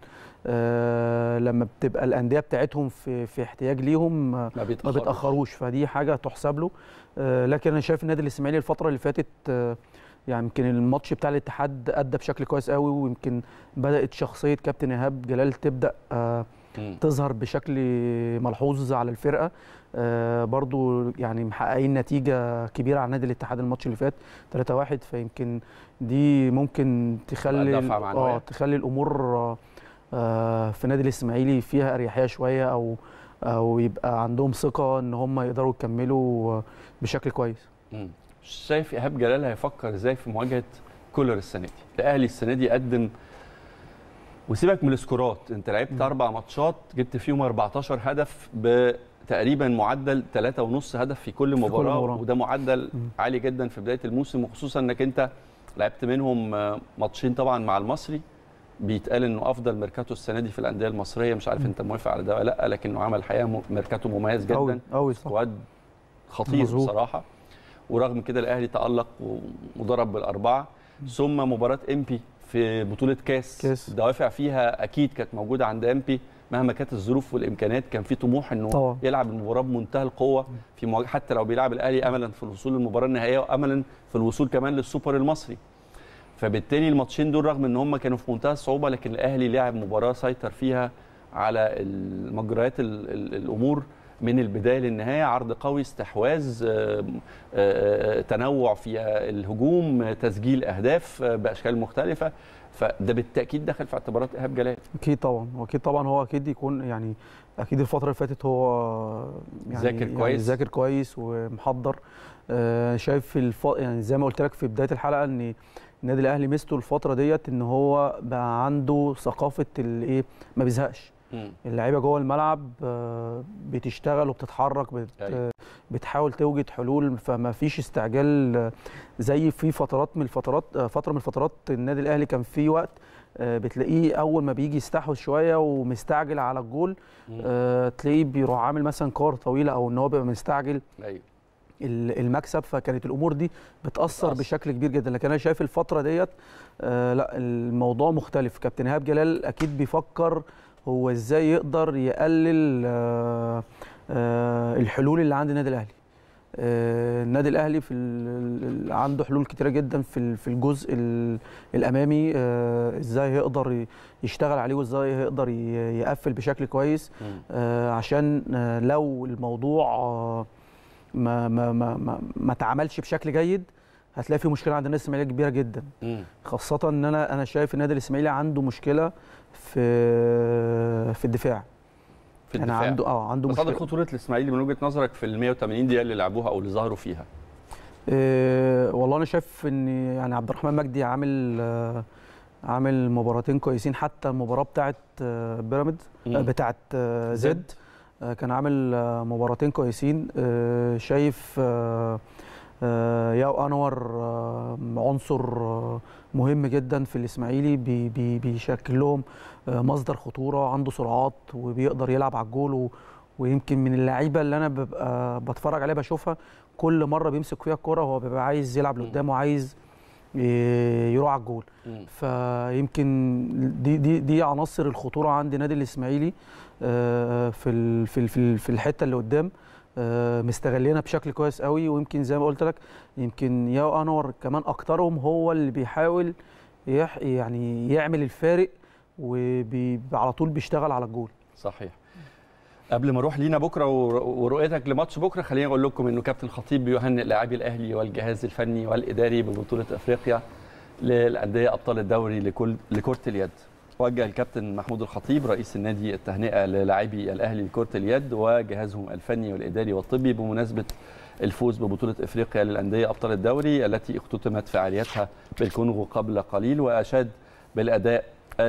آه، لما بتبقى الانديه بتاعتهم في في احتياج ليهم آه، ما بيتأخروش. بيتاخروش فدي حاجه تحسب له آه، لكن انا شايف النادي الاسماعيلي الفتره اللي فاتت آه، يعني يمكن الماتش بتاع الاتحاد ادى بشكل كويس قوي ويمكن بدات شخصيه كابتن ايهاب جلال تبدا آه، مم. تظهر بشكل ملحوظ على الفرقه آه، برضو يعني محققين نتيجه كبيره على نادي الاتحاد الماتش اللي فات 3-1 فيمكن دي ممكن تخلي تبقى دفعة معنوية. اه تخلي الامور آه، آه، في نادي الاسماعيلي فيها اريحيه شويه او او يبقى عندهم ثقه ان هم يقدروا يكملوا آه، بشكل كويس مم. شايف ايهاب جلال هيفكر ازاي في مواجهه كولر السنه دي الاهلي السنه دي قدم وسيبك من السكورات انت لعبت اربع ماتشات جبت فيهم 14 هدف بتقريبا معدل 3.5 هدف في كل مباراه, مباراة. وده معدل عالي جدا في بدايه الموسم وخصوصا انك انت لعبت منهم آه، ماتشين طبعا مع المصري بيتقال انه افضل ميركاتو السنه دي في الانديه المصريه مش عارف انت موافق على ده ولا لا لكنه عمل حقيقه م- ميركاتو مميز جدا قوي قوي صح سكواد خطير مظبوط. بصراحه ورغم كده الاهلي تالق وضرب بالاربعه ثم مباراه امبي في بطوله كاس, كاس. الدوافع فيها اكيد كانت موجوده عند امبي مهما كانت الظروف والامكانيات كان في طموح انه طبعا. يلعب المباراه بمنتهى القوه في مواجهه حتى لو بيلعب الاهلي املا في الوصول للمباراه النهائيه واملا في الوصول كمان للسوبر المصري فبالتالي الماتشين دول رغم ان هم كانوا في منتهى الصعوبه لكن الاهلي لعب مباراه سيطر فيها على المجريات ال- ال- الامور من البدايه للنهايه عرض قوي استحواذ آه، آه، تنوع في الهجوم آه، تسجيل اهداف آه، باشكال مختلفه فده بالتاكيد دخل في اعتبارات ايهاب جلال اكيد طبعا واكيد طبعا هو اكيد يكون يعني اكيد الفتره اللي فاتت هو يعني ذاكر يعني كويس. ذاكر كويس ومحضر آه، شايف الف... يعني زي ما قلت لك في بدايه الحلقه ان النادي الاهلي ميزته الفتره ديت ان هو بقى عنده ثقافه الايه ما بيزهقش مم. اللعيبه جوه الملعب آه، بتشتغل وبتتحرك بت... أيوة. بتحاول توجد حلول فما فيش استعجال آه، زي في فترات من الفترات آه، فتره من الفترات النادي الاهلي كان في وقت آه، بتلاقيه اول ما بيجي يستحوذ شويه ومستعجل على الجول آه، تلاقيه بيروح عامل مثلا كور طويله او ان هو بيبقى مستعجل ايوه ال- المكسب فكانت الامور دي بتاثر بشكل كبير جدا لكن انا شايف الفتره ديت آه لا الموضوع مختلف كابتن ايهاب جلال اكيد بيفكر هو ازاي يقدر يقلل آه آه الحلول اللي عند النادي الاهلي آه النادي الاهلي في ال- ال- عنده حلول كتيره جدا في ال- في الجزء ال- الامامي آه ازاي هيقدر ي- يشتغل عليه وازاي هيقدر ي- يقفل بشكل كويس آه عشان آه لو الموضوع آه ما ما ما ما, ما اتعملش بشكل جيد هتلاقي في مشكله عند النادي الاسماعيلي كبيره جدا خاصه ان انا انا شايف النادي الاسماعيلي عنده مشكله في في الدفاع في يعني الدفاع. عنده اه عنده مصادر مشكله خطوره الاسماعيلي من وجهه نظرك في ال 180 دقيقه اللي لعبوها او اللي ظهروا فيها إيه والله انا شايف ان يعني عبد الرحمن مجدي عامل آه، عامل مباراتين كويسين حتى المباراه بتاعه آه، بيراميدز مم. آه، بتاعه آه، زد آه، كان عامل آه، مباراتين كويسين آه، شايف آه، آه، ياو انور آه، عنصر آه، مهم جدا في الاسماعيلي بي- بي- بيشكل لهم آه، مصدر خطوره عنده سرعات وبيقدر يلعب على الجول و- ويمكن من اللعيبه اللي انا ببقى بتفرج عليها بشوفها كل مره بيمسك فيها الكوره هو بيبقى عايز يلعب لقدام وعايز ي- يروح على الجول فيمكن دي دي دي عناصر الخطوره عند نادي الاسماعيلي آه، في ال- في ال- في ال- في الحته اللي قدام آه، مستغلينها بشكل كويس قوي ويمكن زي ما قلت لك يمكن ياو انور كمان اكترهم هو اللي بيحاول يح يعني يعمل الفارق وعلى طول بيشتغل على الجول صحيح قبل ما اروح لينا بكره ور- ورؤيتك لماتش بكره خليني اقول لكم انه كابتن خطيب بيهنئ لاعبي الاهلي والجهاز الفني والاداري ببطوله افريقيا للانديه ابطال الدوري لكل لكره اليد. وجه الكابتن محمود الخطيب رئيس النادي التهنئه للاعبي الاهلي لكره اليد وجهازهم الفني والاداري والطبي بمناسبه الفوز ببطوله افريقيا للانديه ابطال الدوري التي اختتمت فعاليتها بالكونغو قبل قليل واشاد بالاداء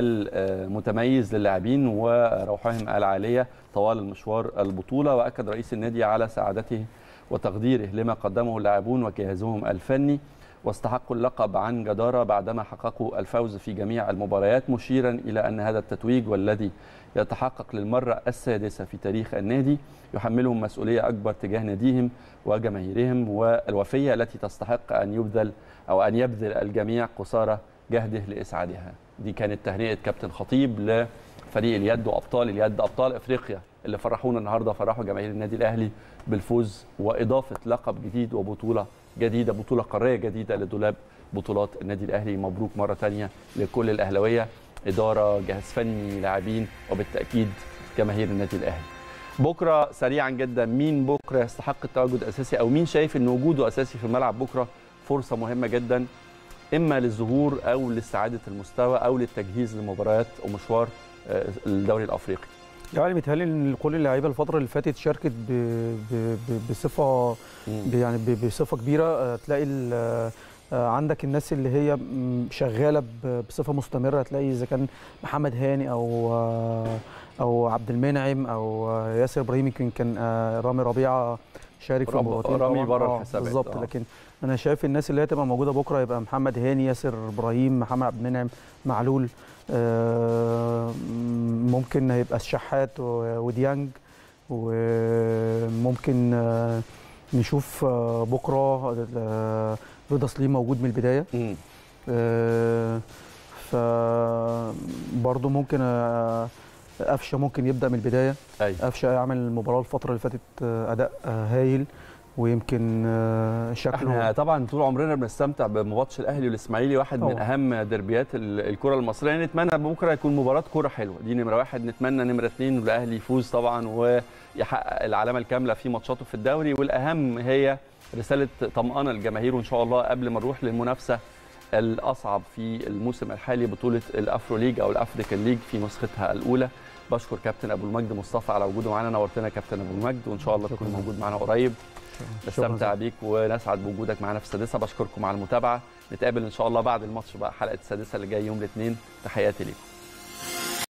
المتميز للاعبين وروحهم العاليه طوال المشوار البطوله واكد رئيس النادي على سعادته وتقديره لما قدمه اللاعبون وجهازهم الفني واستحقوا اللقب عن جداره بعدما حققوا الفوز في جميع المباريات مشيرا الى ان هذا التتويج والذي يتحقق للمره السادسه في تاريخ النادي يحملهم مسؤوليه اكبر تجاه ناديهم وجماهيرهم والوفيه التي تستحق ان يبذل او ان يبذل الجميع قصارى جهده لاسعادها. دي كانت تهنئه كابتن خطيب لفريق اليد وابطال اليد ابطال افريقيا اللي فرحونا النهارده فرحوا جماهير النادي الاهلي بالفوز واضافه لقب جديد وبطوله جديده بطوله قاريه جديده لدولاب بطولات النادي الاهلي مبروك مره ثانيه لكل الاهلاويه اداره جهاز فني لاعبين وبالتاكيد جماهير النادي الاهلي بكره سريعا جدا مين بكره يستحق التواجد اساسي او مين شايف ان وجوده اساسي في الملعب بكره فرصه مهمه جدا اما للظهور او لاستعاده المستوى او للتجهيز لمباريات ومشوار آه، الدوري الافريقي يعني متهيألي ان كل اللعيبه الفتره اللي فاتت شاركت ب... ب... ب... بصفه ب... يعني ب... بصفه كبيره آه، تلاقي ال... آه، عندك الناس اللي هي م- شغاله ب... بصفه مستمره هتلاقي اذا كان محمد هاني او آه، او عبد المنعم او آه، ياسر ابراهيم يمكن كان آه، رامي ربيعه شارك في رب- مباراتين رامي طبعاً. بره آه، الحسابات، بالظبط آه. لكن انا شايف الناس اللي هتبقى موجوده بكره يبقى محمد هاني ياسر ابراهيم محمد عبد المنعم معلول آه، ممكن هيبقى الشحات و- وديانج وممكن آه، نشوف آه، بكره آه، رضا سليم موجود من البدايه آه، فبرضه ممكن آه، قفشه ممكن يبدا من البدايه أيوة. قفشه عمل المباراه الفتره اللي فاتت آه، اداء آه، هايل ويمكن آه، شكله احنا طبعا طول عمرنا بنستمتع بماتش الاهلي والاسماعيلي واحد من طبعاً. اهم دربيات ال- الكره المصريه نتمنى بكره يكون مباراه كره حلوه دي نمره واحد نتمنى نمره اثنين الاهلي يفوز طبعا ويحقق العلامه الكامله في ماتشاته في الدوري والاهم هي رساله طمانه للجماهير وان شاء الله قبل ما نروح للمنافسه الاصعب في الموسم الحالي بطوله الافرو ليج او الافريكان ليج في نسختها الاولى بشكر كابتن ابو المجد مصطفى على وجوده معانا نورتنا يا كابتن ابو المجد وان شاء الله تكون موجود معانا قريب نستمتع بيك ونسعد بوجودك معانا في السادسه بشكركم على المتابعه نتقابل ان شاء الله بعد الماتش بقى حلقه السادسه اللي جاي يوم الاثنين تحياتي ليكم